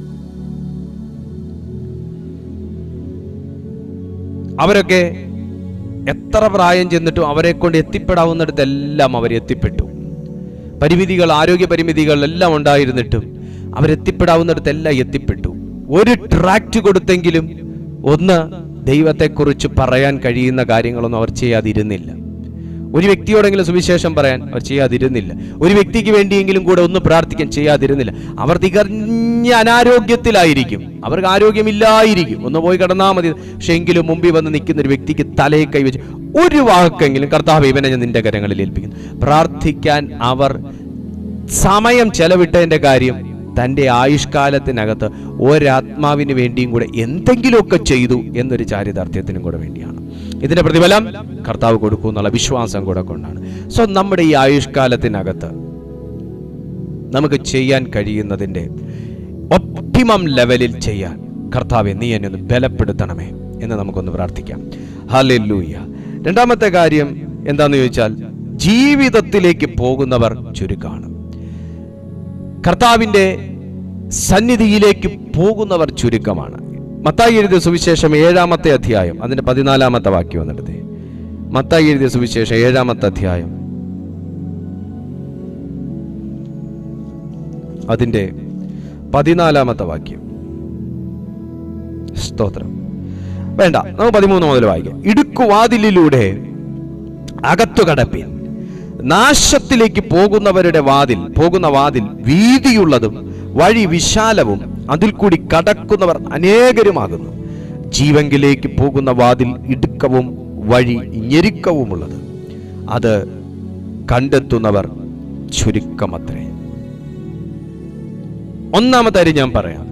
അവരൊക്കെ എത്ര പ്രായം ചെന്നിട്ടും അവരെ കൊണ്ട് എത്തിപ്പെടാവുന്നിടത്തെല്ലാം അവർ എത്തിപ്പെട്ടു പരിമിതികൾ ആരോഗ്യ പരിമിതികൾ എല്ലാം ഉണ്ടായിരുന്നിട്ടും അവരെത്തിപ്പെടാവുന്നിടത്തെല്ലാം എത്തിപ്പെട്ടു ഒരു ട്രാക്റ്റ് കൊടുത്തെങ്കിലും ഒന്ന് ദൈവത്തെക്കുറിച്ച് പറയാൻ കഴിയുന്ന കാര്യങ്ങളൊന്നും അവർ ചെയ്യാതിരുന്നില്ല ഒരു വ്യക്തിയോടെങ്കിലും സുവിശേഷം പറയാൻ അവർ ചെയ്യാതിരുന്നില്ല ഒരു വ്യക്തിക്ക് വേണ്ടിയെങ്കിലും കൂടെ ഒന്ന് പ്രാർത്ഥിക്കാൻ ചെയ്യാതിരുന്നില്ല അവർ തികഞ്ഞ അനാരോഗ്യത്തിലായിരിക്കും അവർക്ക് ആരോഗ്യമില്ലായിരിക്കും ഒന്ന് പോയി കിടന്നാൽ മതി പക്ഷെ എങ്കിലും മുമ്പിൽ വന്ന് നിൽക്കുന്ന ഒരു വ്യക്തിക്ക് തലയെ കൈവച്ച് ഒരു വാക്കെങ്കിലും കർത്താവ് ഇവനെ ഞാൻ നിന്റെ കരങ്ങളിൽ ഏൽപ്പിക്കുന്നു പ്രാർത്ഥിക്കാൻ അവർ സമയം ചെലവിട്ടതിന്റെ കാര്യം തൻ്റെ ആയുഷ്കാലത്തിനകത്ത് ഒരാത്മാവിന് വേണ്ടിയും കൂടെ എന്തെങ്കിലുമൊക്കെ ചെയ്തു എന്നൊരു ചാരിതാർത്ഥ്യത്തിനും കൂടെ വേണ്ടിയാണ് ഇതിന്റെ പ്രതിഫലം കർത്താവ് കൊടുക്കും എന്നുള്ള വിശ്വാസം കൂടെ കൊണ്ടാണ് സോ നമ്മുടെ ഈ ആയുഷ്കാലത്തിനകത്ത് നമുക്ക് ചെയ്യാൻ കഴിയുന്നതിൻ്റെ ഒപ്റ്റിമം ലെവലിൽ ചെയ്യാൻ കർത്താവെ നീ എന്നെ ഒന്ന് ബലപ്പെടുത്തണമേ എന്ന് നമുക്കൊന്ന് പ്രാർത്ഥിക്കാം ഹല്ലേലൂയ രണ്ടാമത്തെ കാര്യം എന്താന്ന് ചോദിച്ചാൽ ജീവിതത്തിലേക്ക് പോകുന്നവർ ചുരുക്കമാണ് കർത്താവിൻ്റെ സന്നിധിയിലേക്ക് പോകുന്നവർ ചുരുക്കമാണ് മത്തായി എഴുതിയ സുവിശേഷം ഏഴാമത്തെ അധ്യായം അതിന്റെ പതിനാലാമത്തെ വാക്യം വന്നെടുത്തേ മത്തായി എഴുതിയ സുവിശേഷം ഏഴാമത്തെ അധ്യായം അതിന്റെ പതിനാലാമത്തെ വാക്യം സ്തോത്രം വേണ്ട നമുക്ക് പതിമൂന്ന് മുതൽ വായിക്കാം ഇടുക്കുവാതിലിലൂടെ അകത്തു കടപ്പിൻ നാശത്തിലേക്ക് പോകുന്നവരുടെ വാതിൽ പോകുന്ന വാതിൽ വീതിയുള്ളതും വഴി വിശാലവും അതിൽ കൂടി കടക്കുന്നവർ അനേകരുമാകുന്നു ജീവങ്കിലേക്ക് പോകുന്ന വാതിൽ ഇടുക്കവും വഴി ഞെരുക്കവുമുള്ളത് അത് കണ്ടെത്തുന്നവർ ചുരുക്കമത്രേ ഒന്നാമത്തെ കാര്യം ഞാൻ പറയാം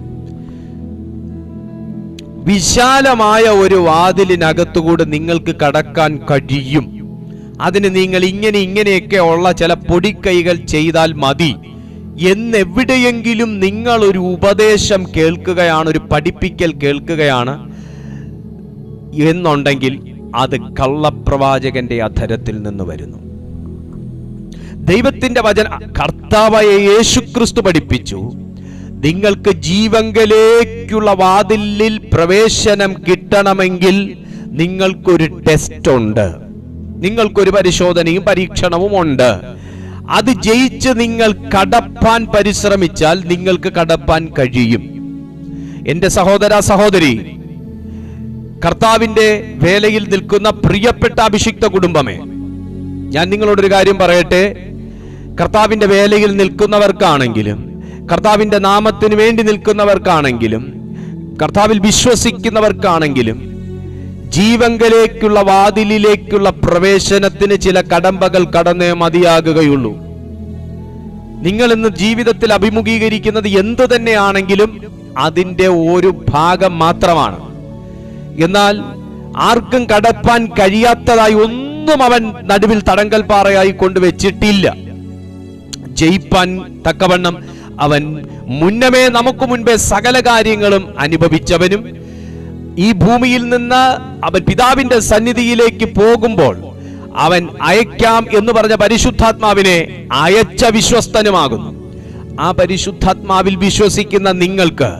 വിശാലമായ ഒരു വാതിലിനകത്തുകൂടെ നിങ്ങൾക്ക് കടക്കാൻ കഴിയും അതിന് നിങ്ങൾ ഇങ്ങനെ ഇങ്ങനെയൊക്കെ ഉള്ള ചില പൊടിക്കൈകൾ ചെയ്താൽ മതി എന്നെവിടെയെങ്കിലും നിങ്ങൾ ഒരു ഉപദേശം കേൾക്കുകയാണ് ഒരു പഠിപ്പിക്കൽ കേൾക്കുകയാണ് എന്നുണ്ടെങ്കിൽ അത് കള്ളപ്രവാചകന്റെ അധരത്തിൽ നിന്ന് വരുന്നു ദൈവത്തിന്റെ വചന കർത്താവായ യേശുക്രിസ്തു പഠിപ്പിച്ചു നിങ്ങൾക്ക് ജീവങ്കലേക്കുള്ള വാതിലിൽ പ്രവേശനം കിട്ടണമെങ്കിൽ നിങ്ങൾക്കൊരു ടെസ്റ്റ് ഉണ്ട് നിങ്ങൾക്കൊരു പരിശോധനയും പരീക്ഷണവും ഉണ്ട് അത് ജയിച്ച് നിങ്ങൾ കടപ്പാൻ പരിശ്രമിച്ചാൽ നിങ്ങൾക്ക് കടപ്പാൻ കഴിയും എന്റെ സഹോദര സഹോദരി കർത്താവിന്റെ വേലയിൽ നിൽക്കുന്ന പ്രിയപ്പെട്ട അഭിഷിക്ത കുടുംബമേ ഞാൻ നിങ്ങളോടൊരു കാര്യം പറയട്ടെ കർത്താവിന്റെ വേലയിൽ നിൽക്കുന്നവർക്കാണെങ്കിലും കർത്താവിന്റെ നാമത്തിന് വേണ്ടി നിൽക്കുന്നവർക്കാണെങ്കിലും കർത്താവിൽ വിശ്വസിക്കുന്നവർക്കാണെങ്കിലും ജീവങ്കലേക്കുള്ള വാതിലിലേക്കുള്ള പ്രവേശനത്തിന് ചില കടമ്പകൾ കടന്നേ മതിയാകുകയുള്ളൂ നിങ്ങൾ ഇന്ന് ജീവിതത്തിൽ അഭിമുഖീകരിക്കുന്നത് എന്തു തന്നെയാണെങ്കിലും അതിന്റെ ഒരു ഭാഗം മാത്രമാണ് എന്നാൽ ആർക്കും കടപ്പാൻ കഴിയാത്തതായി ഒന്നും അവൻ നടുവിൽ തടങ്കൽ പാറയായി കൊണ്ടുവച്ചിട്ടില്ല ജയിപ്പാൻ തക്കവണ്ണം അവൻ മുന്നമേ നമുക്ക് മുൻപേ സകല കാര്യങ്ങളും അനുഭവിച്ചവനും ഈ ഭൂമിയിൽ നിന്ന് അവൻ പിതാവിന്റെ സന്നിധിയിലേക്ക് പോകുമ്പോൾ അവൻ അയക്കാം എന്ന് പറഞ്ഞ പരിശുദ്ധാത്മാവിനെ അയച്ച വിശ്വസ്തനുമാകുന്നു ആ പരിശുദ്ധാത്മാവിൽ വിശ്വസിക്കുന്ന നിങ്ങൾക്ക്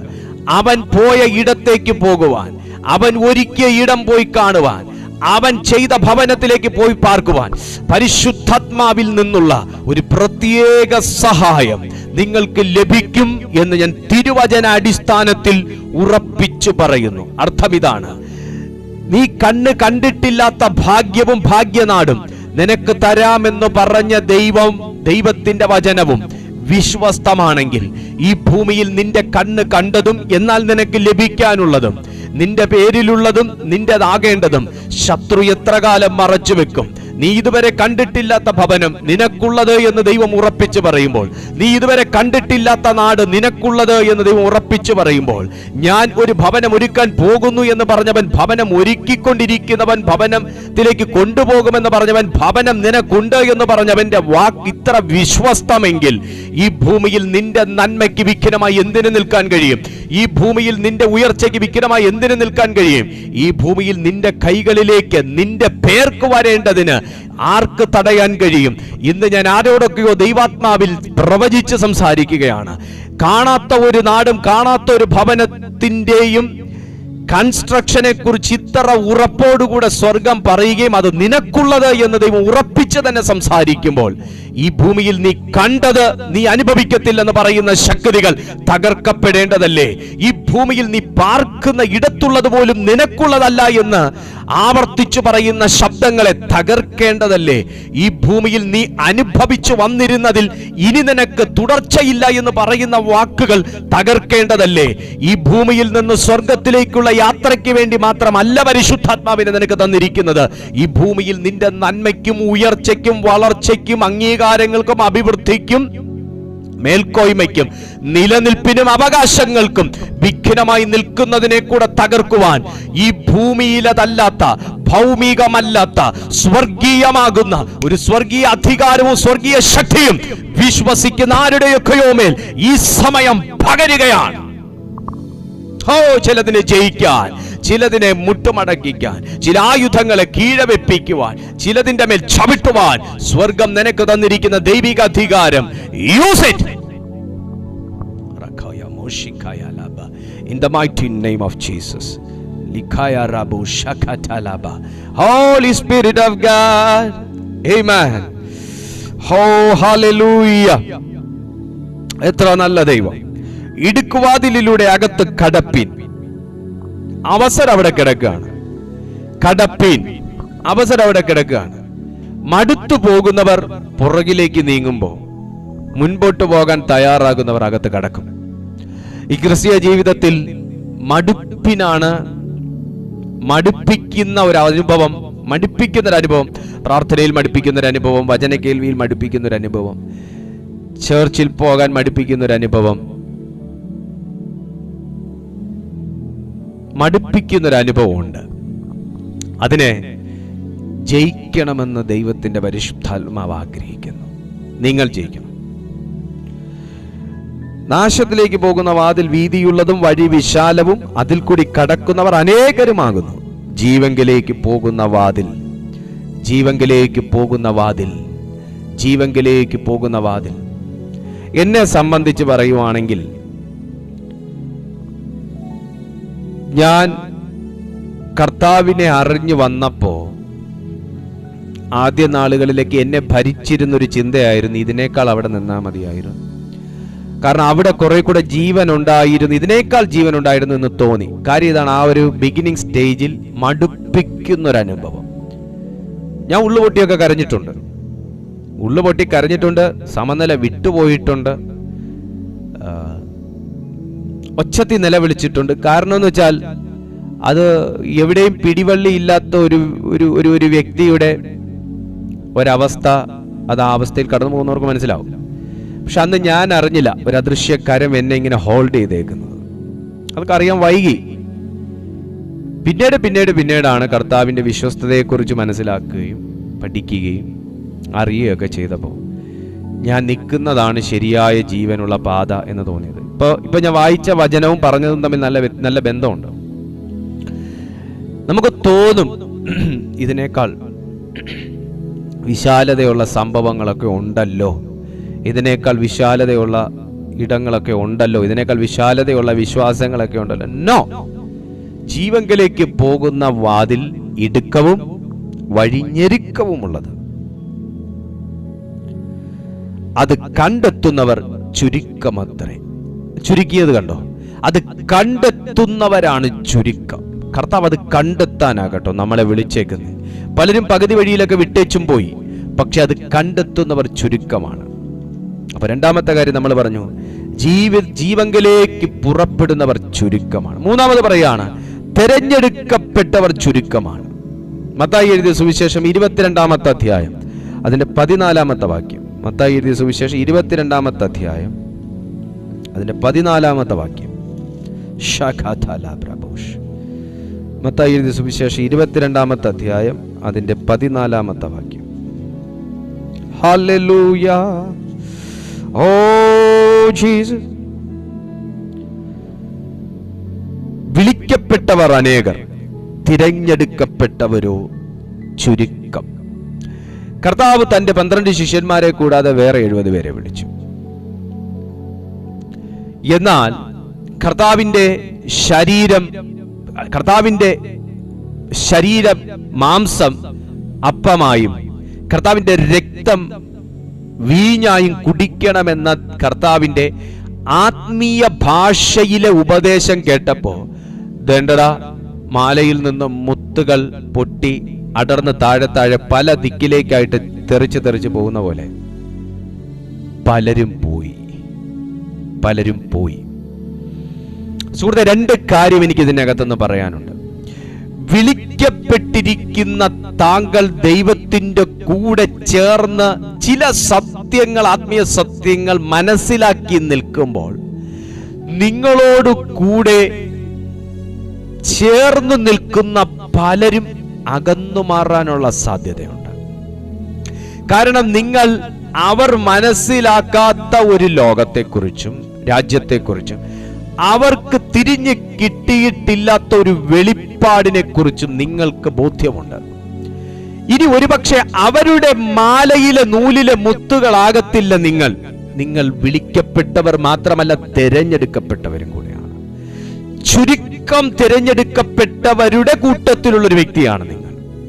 അവൻ പോയ ഇടത്തേക്ക് പോകുവാൻ അവൻ ഒരുക്കിയ ഇടം പോയി കാണുവാൻ അവൻ ചെയ്ത ഭവനത്തിലേക്ക് പോയി പാർക്കുവാൻ പരിശുദ്ധാത്മാവിൽ നിന്നുള്ള ഒരു പ്രത്യേക സഹായം നിങ്ങൾക്ക് ലഭിക്കും എന്ന് ഞാൻ തിരുവചന അടിസ്ഥാനത്തിൽ ഉറപ്പിച്ചു പറയുന്നു അർത്ഥം ഇതാണ് നീ കണ്ണ് കണ്ടിട്ടില്ലാത്ത ഭാഗ്യവും ഭാഗ്യനാടും നിനക്ക് തരാമെന്ന് പറഞ്ഞ ദൈവം ദൈവത്തിന്റെ വചനവും വിശ്വസ്തമാണെങ്കിൽ ഈ ഭൂമിയിൽ നിന്റെ കണ്ണ് കണ്ടതും എന്നാൽ നിനക്ക് ലഭിക്കാനുള്ളതും നിന്റെ പേരിലുള്ളതും നിന്റേതാകേണ്ടതും ശത്രു എത്ര കാലം മറച്ചു വെക്കും നീ ഇതുവരെ കണ്ടിട്ടില്ലാത്ത ഭവനം നിനക്കുള്ളത് എന്ന് ദൈവം ഉറപ്പിച്ചു പറയുമ്പോൾ നീ ഇതുവരെ കണ്ടിട്ടില്ലാത്ത നാട് നിനക്കുള്ളത് എന്ന് ദൈവം ഉറപ്പിച്ചു പറയുമ്പോൾ ഞാൻ ഒരു ഭവനം ഒരുക്കാൻ പോകുന്നു എന്ന് പറഞ്ഞവൻ ഭവനം ഒരുക്കിക്കൊണ്ടിരിക്കുന്നവൻ ഭവനത്തിലേക്ക് കൊണ്ടുപോകുമെന്ന് പറഞ്ഞവൻ ഭവനം നിനക്കുണ്ട് എന്ന് പറഞ്ഞവന്റെ വാക്ക് ഇത്ര വിശ്വസ്തമെങ്കിൽ ഈ ഭൂമിയിൽ നിന്റെ നന്മയ്ക്ക് വിഘ്നമായി എന്തിനു നിൽക്കാൻ കഴിയും ഈ ഭൂമിയിൽ നിന്റെ ഉയർച്ചയ്ക്ക് വിഘ്നമായി എന്തിനു നിൽക്കാൻ കഴിയും ഈ ഭൂമിയിൽ നിന്റെ കൈകളിലേക്ക് നിന്റെ പേർക്ക് വരേണ്ടതിന് ആർക്ക് തടയാൻ കഴിയും ഇന്ന് ഞാൻ ആരോടൊക്കെയോ ദൈവാത്മാവിൽ പ്രവചിച്ച് സംസാരിക്കുകയാണ് കാണാത്ത ഒരു നാടും കാണാത്ത ഒരു ഭവനത്തിന്റെയും കൺസ്ട്രക്ഷനെ കുറിച്ച് ഇത്ര ഉറപ്പോടുകൂടെ സ്വർഗം പറയുകയും അത് നിനക്കുള്ളത് എന്ന് ദൈവം ഉറപ്പിച്ച് തന്നെ സംസാരിക്കുമ്പോൾ ഈ ഭൂമിയിൽ നീ കണ്ടത് നീ അനുഭവിക്കത്തില്ലെന്ന് പറയുന്ന ശക്തികൾ തകർക്കപ്പെടേണ്ടതല്ലേ ഈ ഭൂമിയിൽ നീ പാർക്കുന്ന ഇടത്തുള്ളത് പോലും നിനക്കുള്ളതല്ല എന്ന് ആവർത്തിച്ചു പറയുന്ന ശബ്ദങ്ങളെ തകർക്കേണ്ടതല്ലേ ഈ ഭൂമിയിൽ നീ അനുഭവിച്ചു വന്നിരുന്നതിൽ ഇനി നിനക്ക് തുടർച്ചയില്ല എന്ന് പറയുന്ന വാക്കുകൾ തകർക്കേണ്ടതല്ലേ ഈ ഭൂമിയിൽ നിന്ന് സ്വർഗത്തിലേക്കുള്ള യാത്രയ്ക്ക് വേണ്ടി മാത്രമല്ല പരിശുദ്ധാത്മാവിനെ നിനക്ക് തന്നിരിക്കുന്നത് ഈ ഭൂമിയിൽ നിന്റെ നന്മയ്ക്കും ഉയർച്ചയ്ക്കും വളർച്ചയ്ക്കും അംഗീകാരങ്ങൾക്കും അഭിവൃദ്ധിക്കും മേൽക്കോയ്മയ്ക്കും നിലനിൽപ്പിനും അവകാശങ്ങൾക്കും വിഘ്നമായി നിൽക്കുന്നതിനെ കൂടെ തകർക്കുവാൻ ഈ ഭൂമിയിലതല്ലാത്ത ഭൗമികമല്ലാത്ത സ്വർഗീയമാകുന്ന ഒരു സ്വർഗീയ അധികാരവും സ്വർഗീയ ശക്തിയും വിശ്വസിക്കുന്ന ആരുടെയൊക്കെയോ മേൽ ഈ സമയം പകരുകയാണ് ഓ ചിലതിനെ ജയിക്കാൻ ചിലതിനെ മുട്ടുമടക്കിക്കാൻ ചില ആയുധങ്ങളെ കീഴവെപ്പിക്കുവാൻ ചിലതിന്റെ മേൽ ചവിട്ടുവാൻ സ്വർഗം നിനക്ക് തന്നിരിക്കുന്ന ദൈവിക അധികാരം use it In the mighty name of Jesus. Likaya Rabu Shakatalaba. Holy Spirit of God. Amen. Oh, hallelujah. എത്ര നല്ല ദൈവം ഇടുക്കുവാതിലൂടെ അകത്ത് കടപ്പിൻ അവസരം അവിടെ കിടക്കുകയാണ് കടപ്പിൻ അവസരം അവിടെ കിടക്കുകയാണ് മടുത്തു പോകുന്നവർ പുറകിലേക്ക് നീങ്ങുമ്പോൾ മുൻപോട്ട് പോകാൻ തയ്യാറാകുന്നവർ അകത്ത് കടക്കും ഈ ക്രിസ്തീയ ജീവിതത്തിൽ മടുപ്പിനാണ് മടുപ്പിക്കുന്ന ഒരു അനുഭവം മടുപ്പിക്കുന്ന ഒരു അനുഭവം പ്രാർത്ഥനയിൽ മടുപ്പിക്കുന്ന ഒരു അനുഭവം വചന കേൾവിയിൽ മടുപ്പിക്കുന്ന ഒരു അനുഭവം ചേർച്ചിൽ പോകാൻ മടുപ്പിക്കുന്ന ഒരു അനുഭവം മടുപ്പിക്കുന്ന ഒരു അനുഭവമുണ്ട് അതിനെ ജയിക്കണമെന്ന് ദൈവത്തിന്റെ പരിശുദ്ധാത്മാവ് ആഗ്രഹിക്കുന്നു നിങ്ങൾ ജയിക്കണം നാശത്തിലേക്ക് പോകുന്ന വാതിൽ വീതിയുള്ളതും വഴി വിശാലവും അതിൽ കൂടി കടക്കുന്നവർ അനേകരുമാകുന്നു ജീവങ്കിലേക്ക് പോകുന്ന വാതിൽ ജീവങ്കിലേക്ക് പോകുന്ന വാതിൽ ജീവങ്കിലേക്ക് പോകുന്ന വാതിൽ എന്നെ സംബന്ധിച്ച് പറയുവാണെങ്കിൽ ഞാൻ കർത്താവിനെ അറിഞ്ഞു വന്നപ്പോ ആദ്യ നാളുകളിലേക്ക് എന്നെ ഭരിച്ചിരുന്നൊരു ചിന്തയായിരുന്നു ഇതിനേക്കാൾ അവിടെ നിന്നാൽ മതിയായിരുന്നു കാരണം അവിടെ കുറെ കൂടെ ജീവൻ ഉണ്ടായിരുന്നു ഇതിനേക്കാൾ ജീവൻ ഉണ്ടായിരുന്നു എന്ന് തോന്നി കാര്യം ഇതാണ് ആ ഒരു ബിഗിനിങ് സ്റ്റേജിൽ മടുപ്പിക്കുന്ന ഒരു അനുഭവം ഞാൻ ഉള്ളുപൊട്ടിയൊക്കെ കരഞ്ഞിട്ടുണ്ട് ഉള്ളുപൊട്ടി കരഞ്ഞിട്ടുണ്ട് സമനില വിട്ടുപോയിട്ടുണ്ട് ആ, ഒച്ചത്തി നിലവിളിച്ചിട്ടുണ്ട് കാരണം എന്ന് വെച്ചാൽ അത് എവിടെയും പിടിവള്ളി ഇല്ലാത്ത ഒരു ഒരു ഒരു ഒരു വ്യക്തിയുടെ ഒരവസ്ഥ അത് ആ അവസ്ഥയിൽ കടന്നു പോകുന്നവർക്ക് മനസ്സിലാവും പക്ഷെ അന്ന് ഞാൻ അറിഞ്ഞില്ല ഒരു അദൃശ്യ കരം എന്നെ ഇങ്ങനെ ഹോൾഡ് ചെയ്തേക്കുന്നത് അതൊക്കെ അറിയാൻ വൈകി പിന്നീട് പിന്നീട് പിന്നീടാണ് കർത്താവിൻ്റെ വിശ്വസ്തതയെക്കുറിച്ച് മനസ്സിലാക്കുകയും പഠിക്കുകയും അറിയുകയൊക്കെ ചെയ്തപ്പോൾ ഞാൻ നിൽക്കുന്നതാണ് ശരിയായ ജീവനുള്ള പാത എന്ന് തോന്നിയത് ഇപ്പോൾ ഇപ്പോൾ ഞാൻ വായിച്ച വചനവും പറഞ്ഞതും തമ്മിൽ നല്ല വ്യ- നല്ല ബന്ധമുണ്ട് നമുക്ക് തോന്നും ഇതിനേക്കാൾ വിശാലതയുള്ള സംഭവങ്ങളൊക്കെ ഉണ്ടല്ലോ ഇതിനേക്കാൾ വിശാലതയുള്ള ഇടങ്ങളൊക്കെ ഉണ്ടല്ലോ ഇതിനേക്കാൾ വിശാലതയുള്ള വിശ്വാസങ്ങളൊക്കെ ഉണ്ടല്ലോ നോ ജീവങ്കലേക്ക് പോകുന്ന വാതിൽ ഇടുക്കവും വഴിഞ്ഞെരുക്കവുമുള്ളത് അത് കണ്ടെത്തുന്നവർ ചുരുക്കമത്രേ ചുരുക്കിയത് കണ്ടോ അത് കണ്ടെത്തുന്നവരാണ് ചുരുക്കം കർത്താവ് അത് കണ്ടെത്താനാകട്ടോ നമ്മളെ വിളിച്ചേക്കുന്നത് പലരും പകുതി വഴിയിലൊക്കെ വിട്ടേച്ചും പോയി പക്ഷെ അത് കണ്ടെത്തുന്നവർ ചുരുക്കമാണ് അപ്പൊ രണ്ടാമത്തെ കാര്യം നമ്മൾ പറഞ്ഞു ജീവ ജീവങ്കലേക്ക് പുറപ്പെടുന്നവർ ചുരുക്കമാണ് മൂന്നാമത് പറയാണ് തെരഞ്ഞെടുക്കപ്പെട്ടവർ ചുരുക്കമാണ് മത്തായി എഴുതിയ സുവിശേഷം ഇരുപത്തിരണ്ടാമത്തെ അധ്യായം അതിന്റെ പതിനാലാമത്തെ വാക്യം മത്തായി എഴുതിയ സുവിശേഷം ഇരുപത്തിരണ്ടാമത്തെ അധ്യായം അതിന്റെ പതിനാലാമത്തെ വാക്യം ശഖാഥാല പ്രഭോഷ് മത്തായി എഴുതിയ സുവിശേഷം ഇരുപത്തിരണ്ടാമത്തെ അധ്യായം അതിന്റെ പതിനാലാമത്തെ വാക്യം ഹല്ലേലൂയ ഓ ജീസസ് വിളിക്കപ്പെട്ടവർ അനേകർ തിരഞ്ഞെടുക്കപ്പെട്ടവരോ ചുരുക്കം കർത്താവ് തന്റെ പന്ത്രണ്ട് ശിഷ്യന്മാരെ കൂടാതെ വേറെ എഴുപത് പേരെ വിളിച്ചു എന്നാൽ കർത്താവിന്റെ ശരീരം കർത്താവിന്റെ ശരീരം മാംസം അപ്പമായും കർത്താവിന്റെ രക്തം വീഞ്ഞായും കുടിക്കണമെന്ന കർത്താവിന്റെ ആത്മീയ ഭാഷയിലെ ഉപദേശം കേട്ടപ്പോ ദണ്ഡട മാലയിൽ നിന്ന് മുത്തുകൾ പൊട്ടി അടർന്ന് താഴെ താഴെ പല ദിക്കിലേക്കായിട്ട് തെറിച്ച് തെറിച്ച് പോകുന്ന പോലെ പലരും പോയി പലരും പോയി സുഹൃത്തെ രണ്ട് കാര്യം എനിക്ക് ഇതിനകത്തുനിന്ന് പറയാനുണ്ട് വിളിക്കപ്പെട്ടിരിക്കുന്ന താങ്കൾ ദൈവത്തിന്റെ കൂടെ ചേർന്ന് ചില സത്യങ്ങൾ ആത്മീയ സത്യങ്ങൾ മനസ്സിലാക്കി നിൽക്കുമ്പോൾ നിങ്ങളോട് കൂടെ ചേർന്ന് നിൽക്കുന്ന പലരും അകന്നു മാറാനുള്ള സാധ്യതയുണ്ട് കാരണം നിങ്ങൾ അവർ മനസ്സിലാക്കാത്ത ഒരു ലോകത്തെക്കുറിച്ചും രാജ്യത്തെക്കുറിച്ചും അവർക്ക് തിരിഞ്ഞ് കിട്ടിയിട്ടില്ലാത്ത ഒരു വെളിപ്പാടിനെ കുറിച്ചും നിങ്ങൾക്ക് ബോധ്യമുണ്ട് ഇനി ഒരുപക്ഷെ അവരുടെ മാലയിലെ നൂലിലെ മുത്തുകളാകത്തില്ല നിങ്ങൾ നിങ്ങൾ വിളിക്കപ്പെട്ടവർ മാത്രമല്ല തിരഞ്ഞെടുക്കപ്പെട്ടവരും കൂടെയാണ് ചുരുക്കം തിരഞ്ഞെടുക്കപ്പെട്ടവരുടെ കൂട്ടത്തിലുള്ള ഒരു വ്യക്തിയാണ് നിങ്ങൾ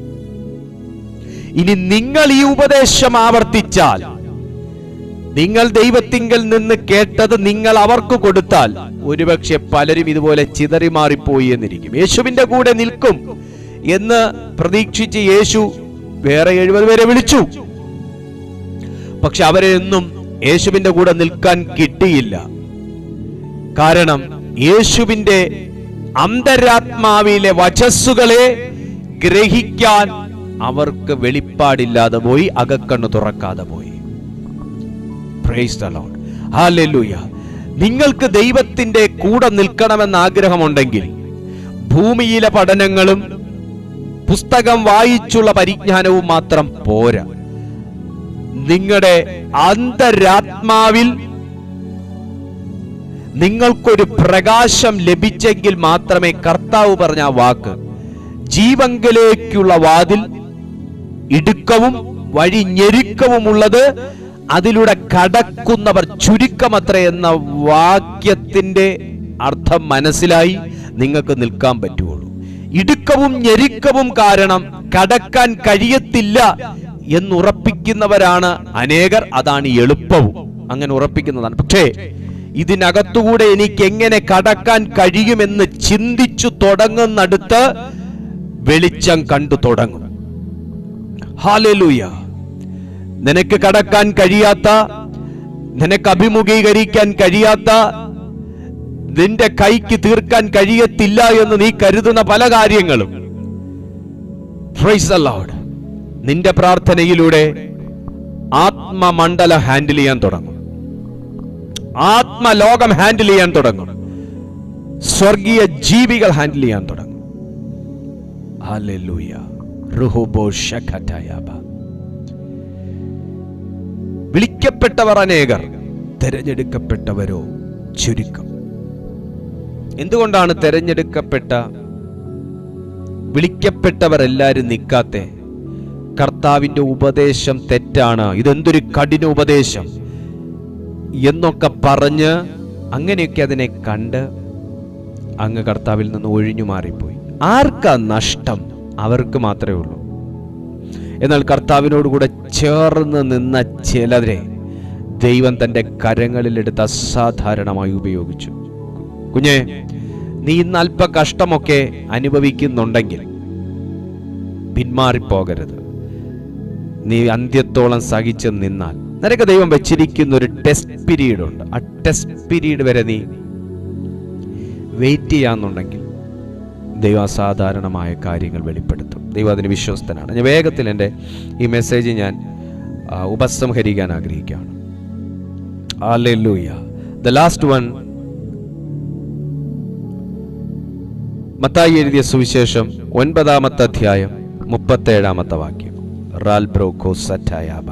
ഇനി നിങ്ങൾ ഈ ഉപദേശം ആവർത്തിച്ചാൽ നിങ്ങൾ ദൈവത്തിങ്കൽ നിന്ന് കേട്ടത് നിങ്ങൾ അവർക്ക് കൊടുത്താൽ ഒരുപക്ഷെ പലരും ഇതുപോലെ ചിതറി മാറിപ്പോയി എന്നിരിക്കും യേശുവിന്റെ കൂടെ നിൽക്കും എന്ന് പ്രതീക്ഷിച്ച് യേശു വേറെ എഴുപത് പേരെ വിളിച്ചു പക്ഷെ അവരെ ഒന്നും യേശുവിന്റെ കൂടെ നിൽക്കാൻ കിട്ടിയില്ല കാരണം യേശുവിന്റെ അന്തരാത്മാവിലെ വചസ്സുകളെ ഗ്രഹിക്കാൻ അവർക്ക് വെളിപ്പാടില്ലാതെ പോയി അകക്കണ്ണ് തുറക്കാതെ പോയി Praise the Lord. Hallelujah. നിങ്ങൾക്ക് ദൈവത്തിന്റെ കൂടെ നിൽക്കണമെന്ന് ആഗ്രഹമുണ്ടെങ്കിൽ ഭൂമിയിലെ പഠനങ്ങളും പുസ്തകം വായിച്ചുള്ള പരിജ്ഞാനവും മാത്രം പോരാ നിങ്ങളുടെ അന്തരാത്മാവിൽ നിങ്ങൾക്കൊരു പ്രകാശം ലഭിച്ചെങ്കിൽ മാത്രമേ കർത്താവ് പറഞ്ഞ ആ വാക്ക് ജീവങ്കലേക്കുള്ള വാതിൽ ഇടുക്കവും വഴി ഞെരുക്കവുമുള്ളത് അതിലൂടെ കടക്കുന്നവർ ചുരുക്കമത്ര എന്ന വാക്യത്തിന്റെ അർത്ഥം മനസ്സിലായി നിങ്ങൾക്ക് നിൽക്കാൻ പറ്റുള്ളൂ ഇടുക്കവും ഞെരുക്കവും കാരണം കടക്കാൻ കഴിയത്തില്ല എന്നുറപ്പിക്കുന്നവരാണ് അനേകർ അതാണ് എളുപ്പവും അങ്ങനെ ഉറപ്പിക്കുന്നതാണ് പക്ഷേ ഇതിനകത്തുകൂടെ എനിക്ക് എങ്ങനെ കടക്കാൻ കഴിയുമെന്ന് ചിന്തിച്ചു തുടങ്ങുന്നടുത്ത് വെളിച്ചം കണ്ടു തുടങ്ങും ഹാലലൂയ നിനക്ക് കടക്കാൻ കഴിയാത്ത നിനക്ക് അഭിമുഖീകരിക്കാൻ കഴിയാത്ത നിന്റെ കൈക്ക് തീർക്കാൻ കഴിയത്തില്ല എന്ന് നീ കരുതുന്ന പല കാര്യങ്ങളും Praise the Lord. നിന്റെ പ്രാർത്ഥനയിലൂടെ ആത്മമണ്ഡലം ഹാൻഡിൽ ചെയ്യാൻ തുടങ്ങും ആത്മലോകം ഹാൻഡിൽ ചെയ്യാൻ തുടങ്ങും സ്വർഗീയ ജീവികൾ ഹാൻഡിൽ ചെയ്യാൻ തുടങ്ങും ഹല്ലേലൂയ റുഹുബോ ശഖതയബ വിളിക്കപ്പെട്ടവർ അനേകർ തിരഞ്ഞെടുക്കപ്പെട്ടവരോ ചുരുക്കം എന്തുകൊണ്ടാണ് തിരഞ്ഞെടുക്കപ്പെട്ട വിളിക്കപ്പെട്ടവർ എല്ലാരും നിൽക്കാത്തെ കർത്താവിന്റെ ഉപദേശം തെറ്റാണ് ഇതെന്തൊരു കഠിന ഉപദേശം എന്നൊക്കെ പറഞ്ഞ് അങ്ങനെയൊക്കെ അതിനെ കണ്ട് അങ്ങ് കർത്താവിൽ നിന്ന് ഒഴിഞ്ഞു മാറിപ്പോയി ആർക്കാ നഷ്ടം അവർക്ക് മാത്രമേ ഉള്ളൂ എന്നാൽ കർത്താവിനോടുകൂടെ ചേർന്ന് നിന്ന ചിലരെ ദൈവം തൻ്റെ കരങ്ങളിലെടുത്ത് അസാധാരണമായി ഉപയോഗിച്ചു കുഞ്ഞെ നീ ഇന്ന് അല്പ കഷ്ടമൊക്കെ അനുഭവിക്കുന്നുണ്ടെങ്കിൽ പിന്മാറിപ്പോകരുത് നീ അന്ത്യത്തോളം സഹിച്ച് നിന്നാൽ നിനക്ക് ദൈവം വെച്ചിരിക്കുന്ന ഒരു ടെസ്റ്റ് പീരീഡ് ഉണ്ട് ആ ടെസ്റ്റ് പീരീഡ് വരെ നീ വെയിറ്റ് ചെയ്യാന്നുണ്ടെങ്കിൽ ദൈവം അസാധാരണമായ കാര്യങ്ങൾ വെളിപ്പെടുത്തും ദൈവം അതിന് വിശ്വസ്തനാണ് ഞാൻ വേഗത്തിൽ എൻ്റെ ഈ മെസ്സേജ് ഞാൻ ആ, ഉപസംഹരിക്കാൻ ആഗ്രഹിക്കുകയാണ് Hallelujah. The last one Mathai എഴുതിയ സുവിശേഷം ഒൻപതാമത്തെ അധ്യായം മുപ്പത്തേഴാമത്തെ വാക്യം റാൽ ബ്രോക്കോ സറ്റായാബ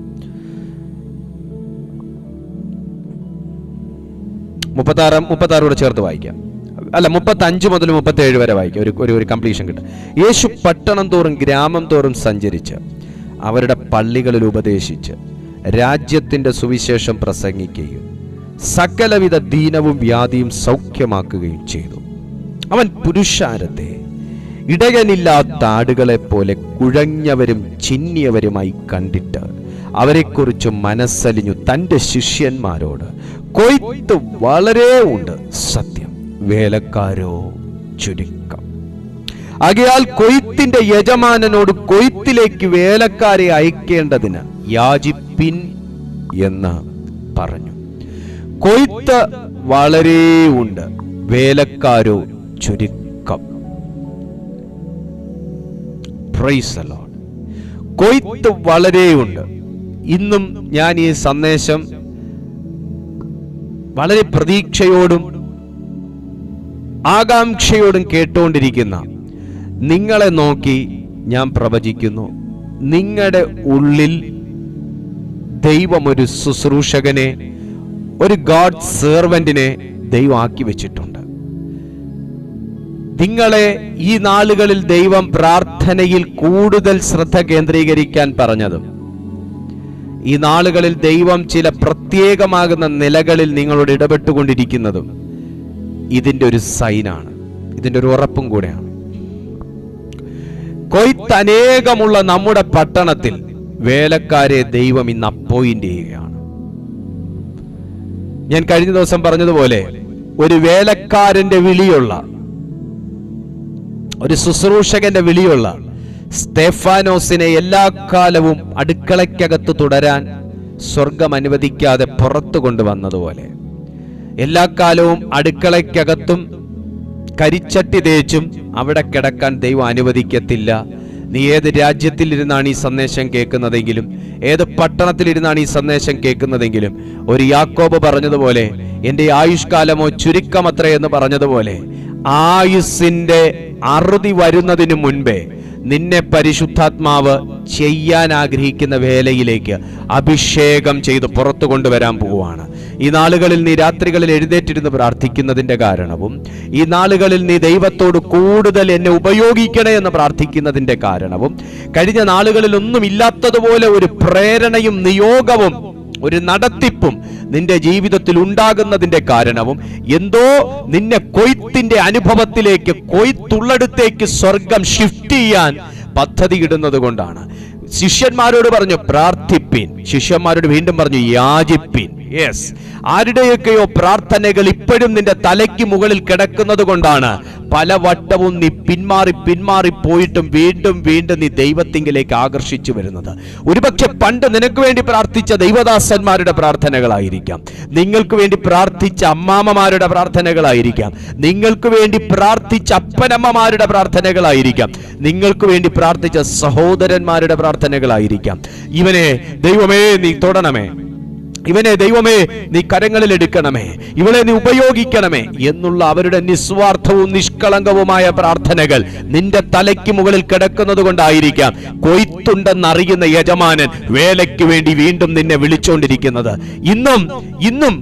മുപ്പത്താറ് മുപ്പത്താറോട് ചേർത്ത് വായിക്കാം അല്ല മുപ്പത്തഞ്ച് മുതൽ മുപ്പത്തേഴ് വരെ വായിക്കാം ഒരു ഒരു ഒരു കംപ്ലീഷൻ കിട്ടും യേശു പട്ടണം തോറും ഗ്രാമം തോറും സഞ്ചരിച്ച് അവരുടെ പള്ളികളിൽ ഉപദേശിച്ച് രാജ്യത്തിൻ്റെ സുവിശേഷം പ്രസംഗിക്കുകയും സകലവിധ ദീനവും വ്യാധിയും സൗഖ്യമാക്കുകയും ചെയ്തു അവൻ പുരുഷാരത്തെ ഇടയനില്ലാത്ത ആടുകളെ പോലെ കുഴഞ്ഞവരും ചിന്നിയവരുമായി കണ്ടിട്ട് അവരെക്കുറിച്ച് മനസ്സലിഞ്ഞു തൻ്റെ ശിഷ്യന്മാരോട് കൊയ്ത്ത് വളരെ ഉണ്ട് സത്യം വേലക്കാരോ ചുരുക്കം ആകയാൽ കൊയ്ത്തിന്റെ യജമാനനോട് കൊയ്ത്തിലേക്ക് വേലക്കാരെ അയക്കേണ്ടതിന് യാചിപ്പിൻ എന്ന് പറഞ്ഞു കൊയ്ത്ത് വളരെ ഉണ്ട് വേലക്കാരോ ചുരുക്കം പ്രൈസ് അലോഡ് കൊയ്ത്ത് വളരെയുണ്ട് ഇന്നും ഞാൻ ഈ സന്ദേശം വളരെ പ്രതീക്ഷയോടും ആകാംക്ഷയോടും കേട്ടുകൊണ്ടിരിക്കുന്ന നിങ്ങളെ നോക്കി ഞാൻ പ്രവചിക്കുന്നു നിങ്ങളുടെ ഉള്ളിൽ ദൈവം ഒരു ശുശ്രൂഷകനെ ഒരു ഗാഡ് സെർവന്റിനെ ദൈവം ആക്കി വെച്ചിട്ടുണ്ട് നിങ്ങളെ ഈ നാളുകളിൽ ദൈവം പ്രാർത്ഥനയിൽ കൂടുതൽ ശ്രദ്ധ കേന്ദ്രീകരിക്കാൻ പറഞ്ഞതും ഈ നാളുകളിൽ ദൈവം ചില പ്രത്യേകമാകുന്ന നിലകളിൽ നിങ്ങളോട് ഇടപെട്ടുകൊണ്ടിരിക്കുന്നതും ഇതിന്റെ ഒരു സൈനാണ് ഇതിന്റെ ഒരു ഉറപ്പും കൂടെയാണ് കൊയ്ത്ത് അനേകമുള്ള നമ്മുടെ പട്ടണത്തിൽ വേലക്കാരെ ദൈവം ഇന്ന് അപ്പോയിന്റ് ചെയ്യുകയാണ് ഞാൻ കഴിഞ്ഞ ദിവസം പറഞ്ഞതുപോലെ ഒരു വേലക്കാരന്റെ വിളിയുള്ള ഒരു ശുശ്രൂഷകന്റെ വിളിയുള്ള സ്തേഫാനോസിനെ എല്ലാ കാലവും അടുക്കളയ്ക്കകത്ത് തുടരാൻ സ്വർഗം അനുവദിക്കാതെ പുറത്തു കൊണ്ടുവന്നതുപോലെ എല്ലാ കാലവും അടുക്കളയ്ക്കകത്തും കരിച്ചട്ടി തേച്ചും അവിടെ കിടക്കാൻ ദൈവം അനുവദിക്കത്തില്ല നീ ഏത് രാജ്യത്തിലിരുന്നാണ് ഈ സന്ദേശം കേൾക്കുന്നതെങ്കിലും ഏത് പട്ടണത്തിലിരുന്നാണ് ഈ സന്ദേശം കേൾക്കുന്നതെങ്കിലും ഒരു യാക്കോബ് പറഞ്ഞതുപോലെ എൻ്റെ ആയുഷ്കാലമോ ചുരുക്കമത്ര എന്ന് പറഞ്ഞതുപോലെ ആയുസ്സിന്റെ അറുതി വരുന്നതിന് മുൻപേ നിന്നെ പരിശുദ്ധാത്മാവ് ചെയ്യാൻ ആഗ്രഹിക്കുന്ന വേലയിലേക്ക് അഭിഷേകം ചെയ്ത് പുറത്തു കൊണ്ടുവരാൻ പോവുകയാണ് ഈ നാളുകളിൽ നീ രാത്രികളിൽ എഴുന്നേറ്റിരുന്ന് പ്രാർത്ഥിക്കുന്നതിന്റെ കാരണവും ഈ നാളുകളിൽ നീ ദൈവത്തോട് കൂടുതൽ എന്നെ ഉപയോഗിക്കണേ എന്ന് പ്രാർത്ഥിക്കുന്നതിന്റെ കാരണവും കഴിഞ്ഞ നാളുകളിൽ ഒന്നും ഇല്ലാത്തതുപോലെ ഒരു പ്രേരണയും നിയോഗവും ഒരു നടത്തിപ്പും നിന്റെ ജീവിതത്തിൽ ഉണ്ടാകുന്നതിന്റെ കാരണവും എന്തോ നിന്നെ കൊയ്ത്തിന്റെ അനുഭവത്തിലേക്ക് കൊയ്ത്തുള്ളടത്തേക്ക് സ്വർഗം ഷിഫ്റ്റ് ചെയ്യാൻ പദ്ധതി ഇടുന്നത് കൊണ്ടാണ് ശിഷ്യന്മാരോട് പറഞ്ഞു പ്രാർത്ഥിപ്പിൻ ശിഷ്യന്മാരോട് വീണ്ടും പറഞ്ഞു യാചിപ്പിൻ യെസ് ആരുടെയൊക്കെയോ പ്രാർത്ഥനകൾ ഇപ്പോഴും നിന്റെ തലയ്ക്ക് മുകളിൽ കിടക്കുന്നത് കൊണ്ടാണ് പല വട്ടവും നീ പിന്മാറി പിന്മാറി പോയിട്ടും വീണ്ടും വീണ്ടും നീ ദൈവത്തിങ്കിലേക്ക് ആകർഷിച്ചു വരുന്നത് ഒരുപക്ഷെ പണ്ട് നിനക്ക് വേണ്ടി പ്രാർത്ഥിച്ച ദൈവദാസന്മാരുടെ പ്രാർത്ഥനകളായിരിക്കാം നിങ്ങൾക്ക് വേണ്ടി പ്രാർത്ഥിച്ച അമ്മാമ്മമാരുടെ പ്രാർത്ഥനകളായിരിക്കാം നിങ്ങൾക്ക് വേണ്ടി പ്രാർത്ഥിച്ച അപ്പനമ്മമാരുടെ പ്രാർത്ഥനകളായിരിക്കാം നിങ്ങൾക്ക് വേണ്ടി പ്രാർത്ഥിച്ച സഹോദരന്മാരുടെ പ്രാർത്ഥനകളായിരിക്കാം ഇവനെ ദൈവമേ നീ തൊടണമേ ഇവനെ ദൈവമേ നീ കരങ്ങളിൽ എടുക്കണമേ ഇവളെ നീ ഉപയോഗിക്കണമേ എന്നുള്ള അവരുടെ നിസ്വാർത്ഥവും നിഷ്കളങ്കവുമായ പ്രാർത്ഥനകൾ നിന്റെ തലയ്ക്ക് മുകളിൽ കിടക്കുന്നത് കൊണ്ടായിരിക്കാം കൊയ്ത്തുണ്ടെന്നറിയുന്ന യജമാനൻ വേലയ്ക്ക് വേണ്ടി വീണ്ടും നിന്നെ വിളിച്ചുകൊണ്ടിരിക്കുന്നത് ഇന്നും ഇന്നും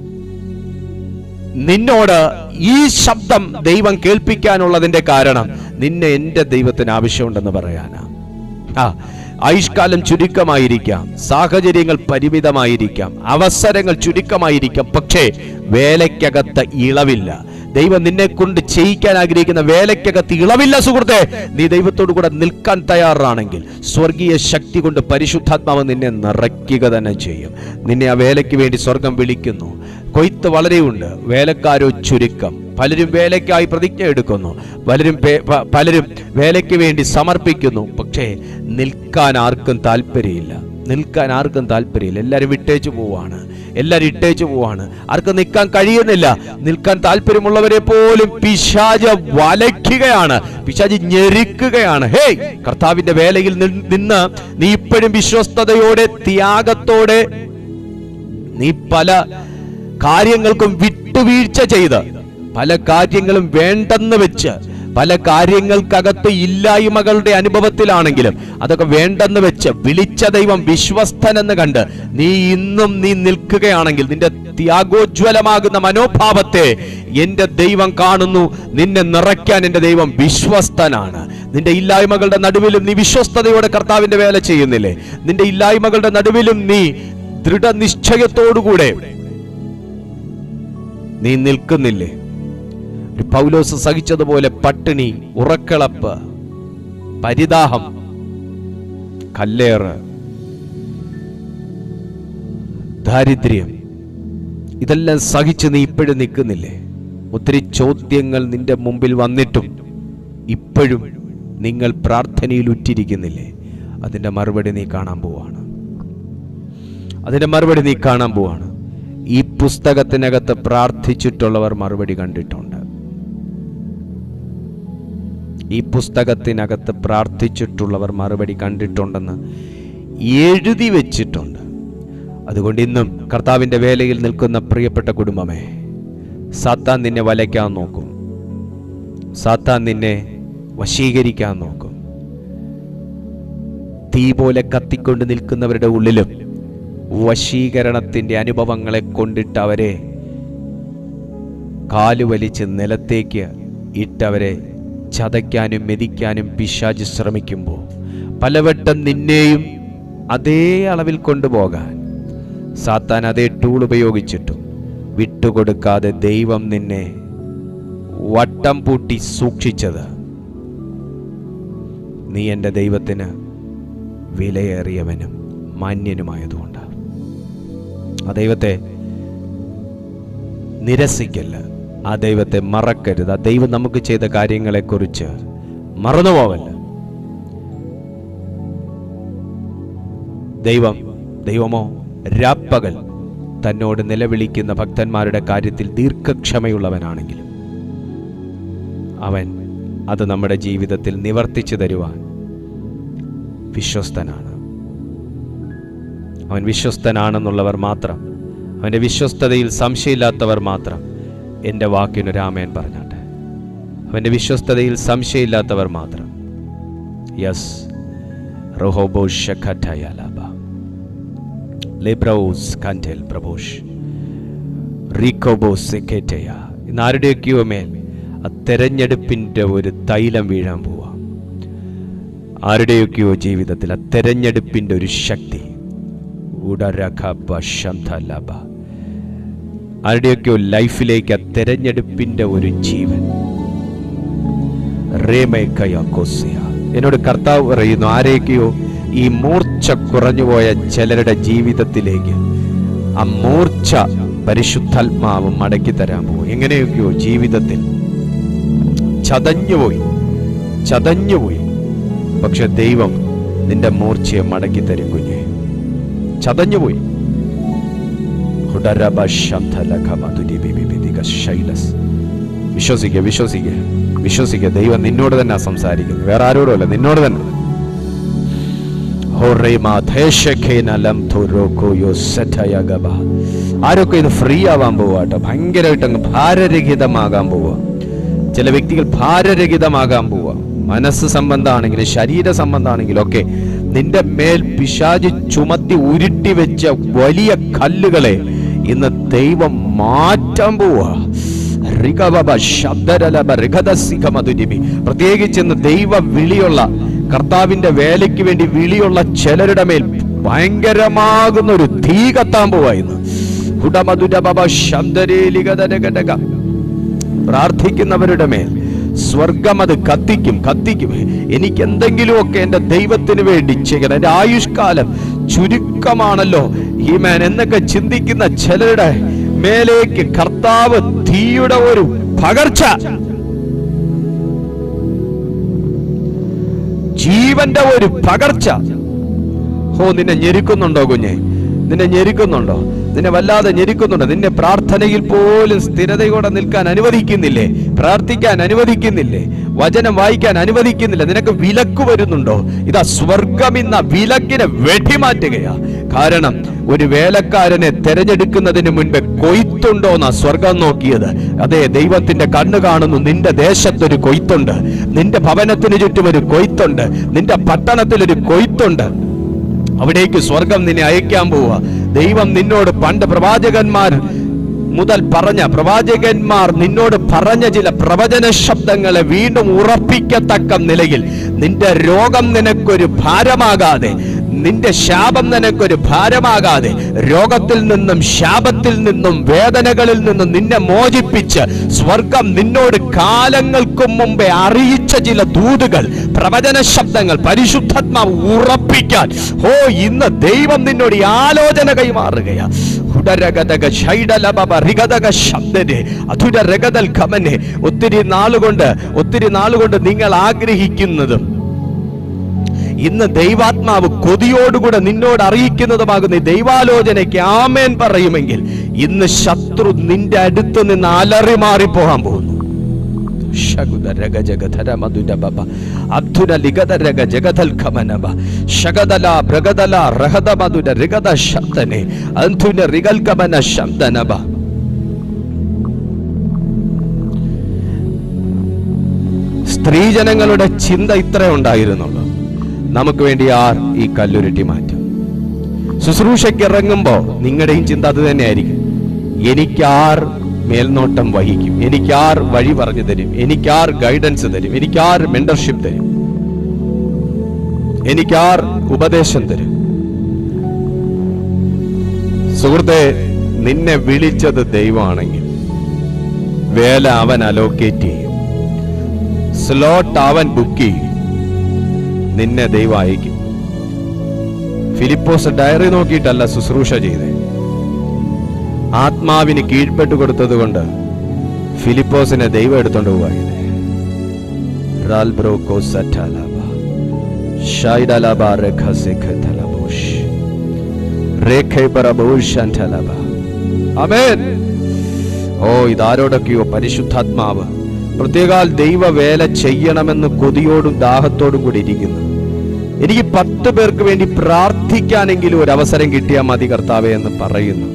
നിന്നോട് ഈ ശബ്ദം ദൈവം കേൾപ്പിക്കാനുള്ളതിന്റെ കാരണം നിന്നെ എൻ്റെ ദൈവത്തിന് ആവശ്യമുണ്ടെന്ന് പറയാനാ ആ ആയുഷ്കാലം ചുരുക്കമായിരിക്കാം സാഹചര്യങ്ങൾ പരിമിതമായിരിക്കാം അവസരങ്ങൾ ചുരുക്കമായിരിക്കാം പക്ഷേ വേലയ്ക്കകത്ത് ഇളവില്ല ദൈവം നിന്നെ കൊണ്ട് ചെയ്യിക്കാൻ ആഗ്രഹിക്കുന്ന വേലയ്ക്കകത്ത് ഇളവില്ല സുഹൃത്തെ നീ ദൈവത്തോടു കൂടെ നിൽക്കാൻ തയ്യാറാണെങ്കിൽ സ്വർഗീയ ശക്തി കൊണ്ട് പരിശുദ്ധാത്മാവ് നിന്നെ നിറയ്ക്കുക തന്നെ ചെയ്യും നിന്നെ ആ വേലയ്ക്ക് വേണ്ടി സ്വർഗം വിളിക്കുന്നു കൊയ്ത്ത് വളരെയുണ്ട് വേലക്കാരോ ചുരുക്കം പലരും വേലയ്ക്കായി പ്രതിജ്ഞ എടുക്കുന്നു പലരും പേ- പ- പലരും വേലയ്ക്ക് വേണ്ടി സമർപ്പിക്കുന്നു പക്ഷേ നിൽക്കാൻ ആർക്കും താല്പര്യമില്ല നിൽക്കാൻ ആർക്കും താല്പര്യമില്ല എല്ലാവരും വിട്ടേച്ചു പോവാണ് എല്ലാവരും ഇട്ടേച്ചു പോവാണ് ആർക്കും നിൽക്കാൻ കഴിയുന്നില്ല നിൽക്കാൻ താല്പര്യമുള്ളവരെ പോലും പിശാജ് വലയ്ക്കുകയാണ് പിശാജ് ഞെരുക്കുകയാണ് ഹേയ് കർത്താവിന്റെ വേലയിൽ നി- നിന്ന് നീ ഇപ്പോഴും വിശ്വസ്തയോടെ ത്യാഗത്തോടെ നീ പല കാര്യങ്ങൾക്കും വിട്ടുവീഴ്ച ചെയ്ത് പല കാര്യങ്ങളും വേണ്ടെന്ന് വെച്ച് പല കാര്യങ്ങൾക്കകത്ത് ഇല്ലായ്മകളുടെ അനുഭവത്തിലാണെങ്കിലും അതൊക്കെ വേണ്ടെന്ന് വെച്ച് വിളിച്ച ദൈവം വിശ്വസ്തനെന്ന് കണ്ട് നീ ഇന്നും നീ നിൽക്കുകയാണെങ്കിൽ നിന്റെ ത്യാഗോജ്വലമാകുന്ന മനോഭാവത്തെ എന്റെ ദൈവം കാണുന്നു നിന്നെ നിറയ്ക്കാൻ എന്റെ ദൈവം വിശ്വസ്തനാണ് നിന്റെ ഇല്ലായ്മകളുടെ നടുവിലും നീ വിശ്വസ്തതയോടെ കർത്താവിന്റെ വേല ചെയ്യുന്നില്ലേ നിന്റെ ഇല്ലായ്മകളുടെ നടുവിലും നീ ദൃഢനിശ്ചയത്തോടുകൂടെ നീ നിൽക്കുന്നില്ലേ ഒരു പൗലോസ് സഹിച്ചതുപോലെ പട്ടിണി ഉറക്കളപ്പ് പരിദാഹം കല്ലേറ് ദാരിദ്ര്യം ഇതെല്ലാം സഹിച്ച് നീ ഇപ്പോഴും നിൽക്കുന്നില്ലേ ഒത്തിരി ചോദ്യങ്ങൾ നിന്റെ മുമ്പിൽ വന്നിട്ടും ഇപ്പോഴും നിങ്ങൾ പ്രാർത്ഥനയിൽ ഉറ്റിരിക്കുന്നില്ലേ അതിന്റെ മറുപടി നീ കാണാൻ പോവാണ് അതിന്റെ മറുപടി നീ കാണാൻ പോവാണ് ഈ പുസ്തകത്തിനകത്ത് പ്രാർത്ഥിച്ചിട്ടുള്ളവർ മറുപടി കണ്ടിട്ടുണ്ട് ഈ പുസ്തകത്തിനകത്ത് പ്രാർത്ഥിച്ചിട്ടുള്ളവർ മറുപടി കണ്ടിട്ടുണ്ടെന്ന് എഴുതി വെച്ചിട്ടുണ്ട് അതുകൊണ്ട് ഇന്നും കർത്താവിന്റെ വേലയിൽ നിൽക്കുന്ന പ്രിയപ്പെട്ട കുടുംബമേ സാത്താൻ നിന്നെ വലയ്ക്കാൻ നോക്കും സാത്താൻ നിന്നെ വശീകരിക്കാൻ നോക്കും തീ പോലെ കത്തിക്കൊണ്ട് നിൽക്കുന്നവരുടെ ഉള്ളിലും വശീകരണത്തിന്റെ അനുഭവങ്ങളെ കൊണ്ടിട്ട് അവരെ കാലുവലിച്ച് നിലത്തേക്ക് ഇട്ടവരെ ചതയ്ക്കാനും മെതിക്കാനും പിശാജ് ശ്രമിക്കുമ്പോൾ പലവട്ടം നിന്നെയും അതേ അളവിൽ കൊണ്ടുപോകാൻ സാത്താൻ അതേ ടൂൾ ഉപയോഗിച്ചിട്ടും വിട്ടുകൊടുക്കാതെ ദൈവം നിന്നെ വട്ടം പൂട്ടി സൂക്ഷിച്ചത് നീ എൻ്റെ ദൈവത്തിന് വിലയേറിയവനും മാന്യനുമായതുകൊണ്ട് ആ ദൈവത്തെ നിരസിക്കല്ല ആ ദൈവത്തെ മറക്കരുത് ആ ദൈവം നമുക്ക് ചെയ്ത കാര്യങ്ങളെക്കുറിച്ച് മറന്നുപോവല്ല ദൈവം ദൈവമോ രാപ്പകൽ തന്നോട് നിലവിളിക്കുന്ന ഭക്തന്മാരുടെ കാര്യത്തിൽ ദീർഘക്ഷമയുള്ളവനാണെങ്കിലും അവൻ അത് നമ്മുടെ ജീവിതത്തിൽ നിവർത്തിച്ചു തരുവാൻ വിശ്വസ്തനാണ് അവൻ വിശ്വസ്തനാണെന്നുള്ളവർ മാത്രം അവൻ്റെ വിശ്വസ്തതയിൽ സംശയമില്ലാത്തവർ മാത്രം എൻ്റെ വാക്കിന് രാമയൻ പറഞ്ഞാട്ടെ അവൻ്റെ വിശ്വസ്തതയിൽ സംശയമില്ലാത്തവർ മാത്രം യെസ് റോഹോബോഷ് ലിബ്രൗസ് കൻറ്റൽ പ്രഭോഷ് റീക്കോബോസ് സെക്കേറ്റയ ഇന്ന് ആരുടെയൊക്കെയോ മേൽ ആ തെരഞ്ഞെടുപ്പിൻ്റെ ഒരു തൈലം വീഴാൻ പോവാം ആരുടെയൊക്കെയോ ജീവിതത്തിൽ ആ തെരഞ്ഞെടുപ്പിൻ്റെ ഒരു ശക്തി ഉടരഖബ ശംധലബ ആരുടെയൊക്കെയോ ലൈഫിലേക്ക് ആ തെരഞ്ഞെടുപ്പിൻ്റെ ഒരു ജീവൻ റേമേക്കയോസിയ എന്നോട് കർത്താവ് പറയുന്നു ആരെയൊക്കെയോ ഈ മൂർച്ച കുറഞ്ഞുപോയ ചിലരുടെ ജീവിതത്തിലേക്ക് ആ മൂർച്ച പരിശുദ്ധാത്മാവ് മടക്കി തരാൻ പോകും എങ്ങനെയൊക്കെയോ ജീവിതത്തിൽ ചതഞ്ഞുപോയി ചതഞ്ഞുപോയി പക്ഷെ ദൈവം നിന്റെ മൂർച്ചയെ മടക്കി തരും കുഞ്ഞെ ചതഞ്ഞുപോയി ഹുഡരബ ശബ്ദലഖമധുരിബിബിബിദിക ശൈലസ് വിശ്വസിക്കുക വിശ്വസിക്കുക വിശ്വസിക്കുക ദൈവം നിന്നോട് തന്നെ സംസാരിക്കുന്നു വേറെ ആരോടുമല്ല നിന്നോട് തന്നെ ഹോറേമ ധേശഖേനലം ധുരോക്കോ യോസെറ്റയഗബ. ആരൊക്കെ ഇത് ഫ്രീ ആവാൻ പോവാട്ടോ ഭയങ്കരമായിട്ട് അങ്ങ് ഭാരരഹിതമാകാൻ പോവുക ചില വ്യക്തികൾ ഭാരരഹിതമാകാൻ പോവുക മനസ്സ് സംബന്ധമാണെങ്കിലും ശരീര സംബന്ധമാണെങ്കിലും ഒക്കെ നിന്റെ മേൽ പിശാചി ചുമത്തി ഉരുട്ടി വെച്ച വലിയ കല്ലുകളെ ഇന്ന് ദൈവം മാറ്റാൻ പോവുക റികബബ ശബ്ദരലബ റികദസിക മധുരിമി പ്രത്യേകിച്ച് ഇന്ന് ദൈവ വിളിയുള്ള കർത്താവിന്റെ വേലയ്ക്ക് വേണ്ടി വിളിയുള്ള ചിലരുടെ മേൽ ഭയങ്കരമാകുന്ന ഒരു തീ കത്താൻ പോവായിരുന്നു ഹുഡമധുരബബ ശബ്ദരേലികതരകടക പ്രാർത്ഥിക്കുന്നവരുടെ മേൽ സ്വർഗം അത് കത്തിക്കും കത്തിക്കും എനിക്ക് എന്തെങ്കിലുമൊക്കെ എൻ്റെ ദൈവത്തിന് വേണ്ടി ചെയ്യണം എൻ്റെ ആയുഷ്കാലം ചുരുക്കമാണല്ലോ ഈ മാൻ എന്നൊക്കെ ചിന്തിക്കുന്ന ചിലരുടെ മേലേക്ക് കർത്താവ് തീയുടെ ഒരു പകർച്ച ജീവന്റെ ഒരു പകർച്ച ഹോ നിന്നെ ഞെരുക്കുന്നുണ്ടോ കുഞ്ഞെ നിന്നെ ഞെരുക്കുന്നുണ്ടോ നിന്നെ വല്ലാതെ ഞെരുക്കുന്നുണ്ടോ നിന്നെ പ്രാർത്ഥനയിൽ പോലും സ്ഥിരതയോടെ നിൽക്കാൻ അനുവദിക്കുന്നില്ലേ പ്രാർത്ഥിക്കാൻ അനുവദിക്കുന്നില്ലേ വചനം വായിക്കാൻ അനുവദിക്കുന്നില്ല നിനക്ക് വിലക്ക് വരുന്നുണ്ടോ ഇതാ സ്വർഗം ഇന്ന വിലക്കിനെ വെടിമാറ്റുകയാ കാരണം ഒരു വേലക്കാരനെ തെരഞ്ഞെടുക്കുന്നതിന് മുൻപ് കൊയ്ത്തുണ്ടോ എന്നാ സ്വർഗം നോക്കിയത് അതെ ദൈവത്തിന്റെ കണ്ണ് കാണുന്നു നിന്റെ ദേശത്തൊരു കൊയ്ത്തുണ്ട് നിന്റെ ഭവനത്തിന് ചുറ്റും ഒരു കൊയ്ത്തുണ്ട് നിന്റെ പട്ടണത്തിൽ ഒരു കൊയ്ത്തുണ്ട് അവിടേക്ക് സ്വർഗം നിന്നെ അയക്കാൻ പോവുക ദൈവം നിന്നോട് പണ്ട് പ്രവാചകന്മാർ മുതൽ പറഞ്ഞ പ്രവാചകന്മാർ നിന്നോട് പറഞ്ഞ ചില പ്രവചന ശബ്ദങ്ങളെ വീണ്ടും ഉറപ്പിക്കത്തക്ക നിലയിൽ നിന്റെ രോഗം നിനക്കൊരു ഭാരമാകാതെ നിന്റെ ശാപം നിനക്കൊരു ഭാരമാകാതെ രോഗത്തിൽ നിന്നും ശാപത്തിൽ നിന്നും വേദനകളിൽ നിന്നും നിന്നെ മോചിപ്പിച്ച് സ്വർഗം നിന്നോട് കാലങ്ങൾക്കും മുമ്പേ അറിയിച്ച ചില ദൂതുകൾ പ്രവചന ശബ്ദങ്ങൾ പരിശുദ്ധാത്മാവ് ഉറപ്പിക്കാൻ ഓ ഇന്ന് ദൈവം നിന്നോട് ഈ ആലോചന കൈമാറുകയാ ഉടരഗതക ശൈഡലബബ റിഗതക ശബ്ദനെ അധുര രഗതൽ ഖമനെ ഒത്തിരി നാളുകൊണ്ട് ഒത്തിരി നാളുകൊണ്ട് നിങ്ങൾ ആഗ്രഹിക്കുന്നതും ഇന്ന് ദൈവാത്മാവ് കൊതിയോടുകൂടെ നിന്നോട് അറിയിക്കുന്നതുമാകുന്ന ഈ ദൈവാലോചനയ്ക്ക് ആമേൻ പറയുമെങ്കിൽ ഇന്ന് ശത്രു നിന്റെ അടുത്ത് നിന്ന് അലറി മാറിപ്പോകാൻ പോകുന്നു ശകുദരഗ ജഗധര മധുരബബ അധുര ലിഗതരഗ ജഗധൽ ഖമനബ ശഗദല ഭ്രഗദല റഹദ മധുര രിഗത ശബ്ദനെ അന്ധുന റിഗൽ ഗമന ശബ്ദനബ സ്ത്രീജനങ്ങളുടെ ചിന്ത ഇത്രേ ഉണ്ടായിരുന്നുള്ളൂ നമുക്ക് വേണ്ടി ആർ ഈ കല്ലുരുട്ടി മാറ്റും ശുശ്രൂഷയ്ക്ക് ഇറങ്ങുമ്പോ നിങ്ങളുടെയും ചിന്ത അത് തന്നെയായിരിക്കും എനിക്കാർ മേൽനോട്ടം വഹിക്കും എനിക്കാർ വഴി പറഞ്ഞു തരും എനിക്കാർ ഗൈഡൻസ് തരും എനിക്കാർ മെന്റർഷിപ്പ് തരും എനിക്കാർ ഉപദേശം തരും സുഹൃത്തെ നിന്നെ വിളിച്ചത് ദൈവമാണെങ്കിൽ വേല അവൻ അലോക്കേറ്റ് ചെയ്യും സ്ലോട്ട് അവൻ ബുക്ക് ചെയ്യും നിന്നെ ദൈവം അയക്കും ഫിലിപ്പോസ് ഡയറി നോക്കിയിട്ടല്ല ശുശ്രൂഷ ചെയ്തേ ആത്മാവിന് കീഴ്പ്പെട്ടു കൊടുത്തത് കൊണ്ട് ഫിലിപ്പോസിനെ ദൈവം എടുത്തോണ്ട് പോവായത് റാൽബ്രോക്കോ സറ്റാലാബ ഷൈഡലാബ രഖസിഖതലബോഷ് രേഖൈബറബോഷന്തലബ ആമേൻ ഓ ഇതാരോടൊക്കെയോ പരിശുദ്ധാത്മാവ് പ്രത്യേകാൽ ദൈവവേല ചെയ്യണമെന്ന് കൊതിയോടും ദാഹത്തോടും കൂടി ഇരിക്കുന്നു എനിക്ക് പത്ത് പേർക്ക് വേണ്ടി പ്രാർത്ഥിക്കാനെങ്കിലും ഒരു അവസരം കിട്ടിയാൽ മതി കർത്താവേ എന്ന് പറയുന്നു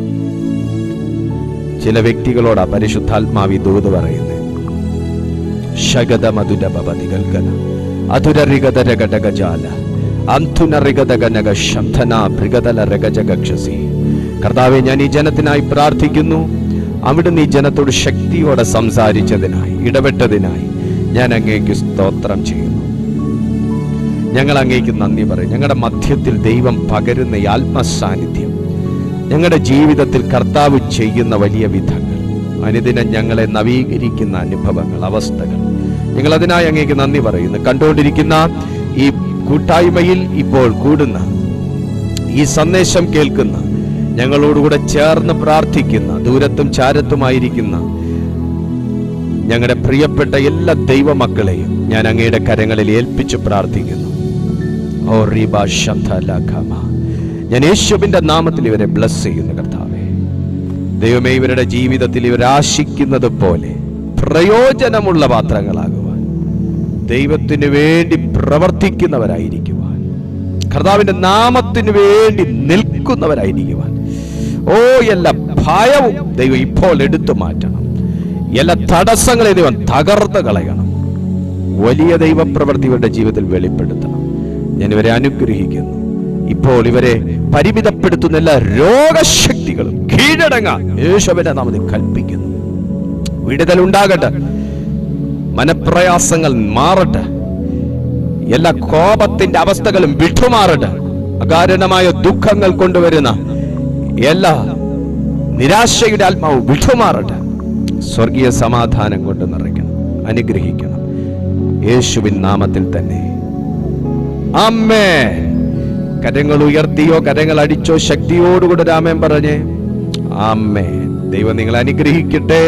ചില വ്യക്തികളോടാ പരിശുദ്ധാത്മാവി ദൂത് പറയുന്നത് ശഗത മധുര ഭവതികൽക്കല അധുരറിഗത രഗടകജാല അന്ധുനറിഗതകനക ശബ്ദന ഭൃഗതല രഗജഗക്ഷസി കർത്താവെ ഞാൻ ഈ ജനത്തിനായി പ്രാർത്ഥിക്കുന്നു അവിടുന്ന് ഈ ജനത്തോട് ശക്തിയോടെ സംസാരിച്ചതിനായി ഇടപെട്ടതിനായി ഞാൻ അങ്ങേക്ക് സ്തോത്രം ചെയ്യുന്നു ഞങ്ങൾ അങ്ങേക്ക് നന്ദി പറയും ഞങ്ങളുടെ മധ്യത്തിൽ ദൈവം പകരുന്ന ഈ ആത്മസാന്നിധ്യം ഞങ്ങളുടെ ജീവിതത്തിൽ കർത്താവ് ചെയ്യുന്ന വലിയ വിധങ്ങൾ അനുദിനം ഞങ്ങളെ നവീകരിക്കുന്ന അനുഭവങ്ങൾ അവസ്ഥകൾ ഞങ്ങൾ അതിനായി അങ്ങേക്ക് നന്ദി പറയുന്നു കണ്ടുകൊണ്ടിരിക്കുന്ന ഈ കൂട്ടായ്മയിൽ ഇപ്പോൾ കൂടുന്ന ഈ സന്ദേശം കേൾക്കുന്ന ഞങ്ങളോടുകൂടെ ചേർന്ന് പ്രാർത്ഥിക്കുന്ന ദൂരത്തും ചാരത്തുമായിരിക്കുന്ന ഞങ്ങളുടെ പ്രിയപ്പെട്ട എല്ലാ ദൈവമക്കളെയും ഞാൻ അങ്ങയുടെ കരങ്ങളിൽ ഏൽപ്പിച്ച് പ്രാർത്ഥിക്കുന്നു ഓ റീബ ശബ്ദ ഞാൻ യേശുവിന്റെ നാമത്തിൽ ഇവരെ ബ്ലസ് ചെയ്യുന്നു കർത്താവേ ദൈവമേ ഇവരുടെ ജീവിതത്തിൽ ഇവർ ആശിക്കുന്നത് പോലെ പ്രയോജനമുള്ള പാത്രങ്ങളാകുവാൻ ദൈവത്തിന് വേണ്ടി പ്രവർത്തിക്കുന്നവരായിരിക്കുവാൻ കർത്താവിന്റെ നാമത്തിന് വേണ്ടി നിൽക്കുന്നവരായിരിക്കുവാൻ ഓ എല്ലാ ഭയവും ദൈവം ഇപ്പോൾ എടുത്തു മാറ്റണം എല്ലാ തടസ്സങ്ങളെ ദൈവം തകർത്ത് കളയണം വലിയ ദൈവപ്രവൃത്തി ഇവരുടെ ജീവിതത്തിൽ വെളിപ്പെടുത്തണം ഞാൻ ഇവരെ അനുഗ്രഹിക്കുന്നു ഇപ്പോൾ ഇവരെ പരിമിതപ്പെടുത്തുന്ന എല്ലാ രോഗശക്തികളും കീഴടങ്ങാൻ യേശുവിന്റെ നാമത്തിൽ കൽപ്പിക്കുന്നു വിടുതൽ ഉണ്ടാകട്ടെ മനപ്രയാസങ്ങൾ മാറട്ടെ എല്ലാ കോപത്തിന്റെ അവസ്ഥകളും വിട്ടുമാറട്ടെ അകാരണമായ ദുഃഖങ്ങൾ കൊണ്ടുവരുന്ന എല്ലാ നിരാശയുടെ ആത്മാവ് വിട്ടുമാറട്ടെ സ്വർഗീയ സമാധാനം കൊണ്ട് നിറയ്ക്കണം അനുഗ്രഹിക്കണം യേശുവിൻ നാമത്തിൽ തന്നെ അമ്മേ കരങ്ങൾ ഉയർത്തിയോ കരങ്ങൾ അടിച്ചോ ശക്തിയോടുകൂടെ രാമൻ പറഞ്ഞേ അമ്മേ ദൈവം നിങ്ങളെ അനുഗ്രഹിക്കട്ടെ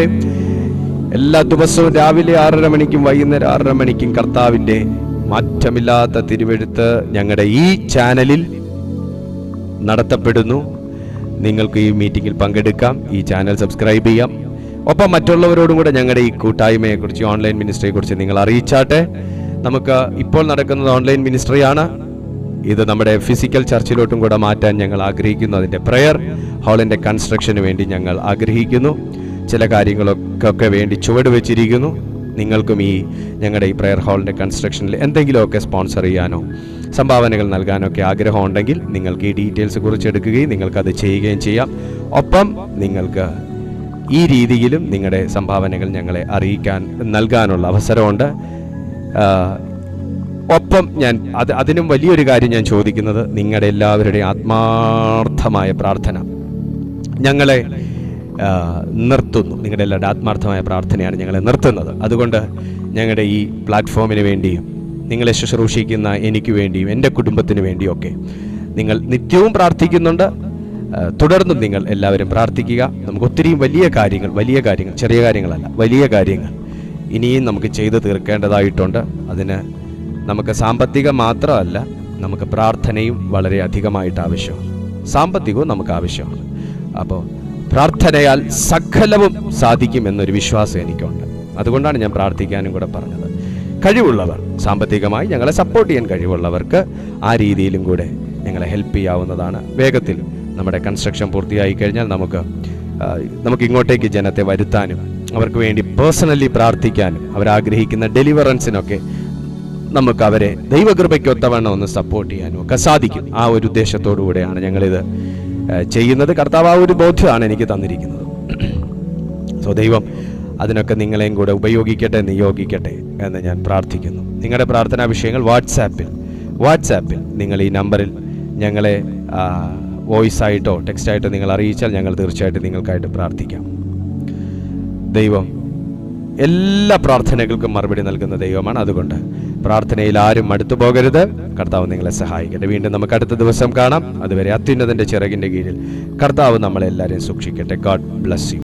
എല്ലാ ദിവസവും രാവിലെ ആറര മണിക്കും വൈകുന്നേരം ആറര മണിക്കും കർത്താവിൻ്റെ മാറ്റമില്ലാത്ത തിരുവെഴുത്ത് ഞങ്ങളുടെ ഈ ചാനലിൽ നടത്തപ്പെടുന്നു നിങ്ങൾക്ക് ഈ മീറ്റിംഗിൽ പങ്കെടുക്കാം ഈ ചാനൽ സബ്സ്ക്രൈബ് ചെയ്യാം ഒപ്പം മറ്റുള്ളവരോടും കൂടെ ഞങ്ങളുടെ ഈ കൂട്ടായ്മയെക്കുറിച്ച് ഓൺലൈൻ മിനിസ്ട്രിയെക്കുറിച്ച് നിങ്ങൾ അറിയിച്ചാട്ടെ നമുക്ക് ഇപ്പോൾ നടക്കുന്നത് ഓൺലൈൻ മിനിസ്ട്രിയാണ് ഇത് നമ്മുടെ ഫിസിക്കൽ ചർച്ചിലോട്ടും കൂടെ മാറ്റാൻ ഞങ്ങൾ ആഗ്രഹിക്കുന്നു അതിൻ്റെ പ്രെയർ ഹാളിൻ്റെ കൺസ്ട്രക്ഷന് വേണ്ടി ഞങ്ങൾ ആഗ്രഹിക്കുന്നു ചില കാര്യങ്ങളൊക്കെ വേണ്ടി ചുവട് വെച്ചിരിക്കുന്നു നിങ്ങൾക്കും ഈ ഞങ്ങളുടെ ഈ പ്രെയർ ഹാളിൻ്റെ കൺസ്ട്രക്ഷനിൽ എന്തെങ്കിലുമൊക്കെ സ്പോൺസർ ചെയ്യാനോ സംഭാവനകൾ നൽകാനോ ഒക്കെ ആഗ്രഹമുണ്ടെങ്കിൽ നിങ്ങൾക്ക് ഈ ഡീറ്റെയിൽസ് കുറിച്ചെടുക്കുകയും നിങ്ങൾക്കത് ചെയ്യുകയും ചെയ്യാം ഒപ്പം നിങ്ങൾക്ക് ഈ രീതിയിലും നിങ്ങളുടെ സംഭാവനകൾ ഞങ്ങളെ അറിയിക്കാൻ നൽകാനുള്ള അവസരമുണ്ട് ആ, ഒപ്പം ഞാൻ അത് അതിനും വലിയൊരു കാര്യം ഞാൻ ചോദിക്കുന്നത് നിങ്ങളുടെ എല്ലാവരുടെയും ആത്മാർത്ഥമായ പ്രാർത്ഥന ഞങ്ങളെ ആ, നിർത്തുന്നു നിങ്ങളുടെ എല്ലാവരുടെ ആത്മാർത്ഥമായ പ്രാർത്ഥനയാണ് ഞങ്ങളെ നിർത്തുന്നത് അതുകൊണ്ട് ഞങ്ങളുടെ ഈ പ്ലാറ്റ്ഫോമിന് വേണ്ടിയും നിങ്ങളെ ശുശ്രൂഷിക്കുന്ന എനിക്ക് വേണ്ടിയും എൻ്റെ കുടുംബത്തിന് വേണ്ടിയൊക്കെ നിങ്ങൾ നിത്യവും പ്രാർത്ഥിക്കുന്നുണ്ട് ആ, തുടർന്നും നിങ്ങൾ എല്ലാവരും പ്രാർത്ഥിക്കുക നമുക്ക് ഒത്തിരിയും വലിയ കാര്യങ്ങൾ വലിയ കാര്യങ്ങൾ ചെറിയ കാര്യങ്ങളല്ല വലിയ കാര്യങ്ങൾ ഇനിയും നമുക്ക് ചെയ്തു തീർക്കേണ്ടതായിട്ടുണ്ട് അതിന് നമുക്ക് സാമ്പത്തികം മാത്രമല്ല നമുക്ക് പ്രാർത്ഥനയും വളരെ അധികമായിട്ട് ആവശ്യമാണ് സാമ്പത്തികവും നമുക്ക് ആവശ്യമാണ് അപ്പോൾ പ്രാർത്ഥനയാൽ സകലവും സാധിക്കുമെന്നൊരു വിശ്വാസം എനിക്കുണ്ട് അതുകൊണ്ടാണ് ഞാൻ പ്രാർത്ഥിക്കാനും കൂടെ പറഞ്ഞത് കഴിവുള്ളവർ സാമ്പത്തികമായി ഞങ്ങളെ സപ്പോർട്ട് ചെയ്യാൻ കഴിവുള്ളവർക്ക് ആ രീതിയിലും കൂടെ ഞങ്ങളെ ഹെൽപ്പ് ചെയ്യാവുന്നതാണ് വേഗത്തിൽ നമ്മുടെ കൺസ്ട്രക്ഷൻ പൂർത്തിയായി കഴിഞ്ഞാൽ നമുക്ക് ആ, നമുക്ക് ഇങ്ങോട്ടേക്ക് ജനത്തെ വരുത്താനും അവർക്ക് വേണ്ടി പേഴ്സണലി പ്രാർത്ഥിക്കാനും അവരാഗ്രഹിക്കുന്ന ഡെലിവറൻസിനൊക്കെ നമുക്ക് അവരെ ദൈവകൃപയ്ക്കൊത്തവണ്ണം ഒന്ന് സപ്പോർട്ട് ചെയ്യാനും ഒക്കെ സാധിക്കും ആ ഒരു ഉദ്ദേശത്തോടു കൂടെയാണ് ഞങ്ങളിത് ഏഹ്, ചെയ്യുന്നത് കർത്താവ് ആ ഒരു ബോധ്യമാണ് എനിക്ക് തന്നിരിക്കുന്നത് സോ ദൈവം അതിനൊക്കെ നിങ്ങളെയും കൂടെ ഉപയോഗിക്കട്ടെ നിയോഗിക്കട്ടെ എന്ന് ഞാൻ പ്രാർത്ഥിക്കുന്നു നിങ്ങളുടെ പ്രാർത്ഥനാ വിഷയങ്ങൾ വാട്സാപ്പിൽ വാട്സാപ്പിൽ നിങ്ങൾ ഈ നമ്പറിൽ ഞങ്ങളെ വോയിസ് ആയിട്ടോ ടെക്സ്റ്റ് ആയിട്ടോ നിങ്ങൾ അറിയിച്ചാൽ ഞങ്ങൾ തീർച്ചയായിട്ടും നിങ്ങൾക്കായിട്ട് പ്രാർത്ഥിക്കാം ദൈവം എല്ലാ പ്രാർത്ഥനകൾക്കും മറുപടി നൽകുന്ന ദൈവമാണ് അതുകൊണ്ട് പ്രാർത്ഥനയിൽ ആരും മടുത്തു പോകരുത് കർത്താവ് നിങ്ങളെ സഹായിക്കട്ടെ വീണ്ടും നമുക്ക് അടുത്ത ദിവസം കാണാം അതുവരെ അത്യുന്നതന്റെ ചിറകിന്റെ കീഴിൽ കർത്താവ് നമ്മളെല്ലാവരെയും സൂക്ഷിക്കട്ടെ ഗാഡ് ബ്ലസ് യു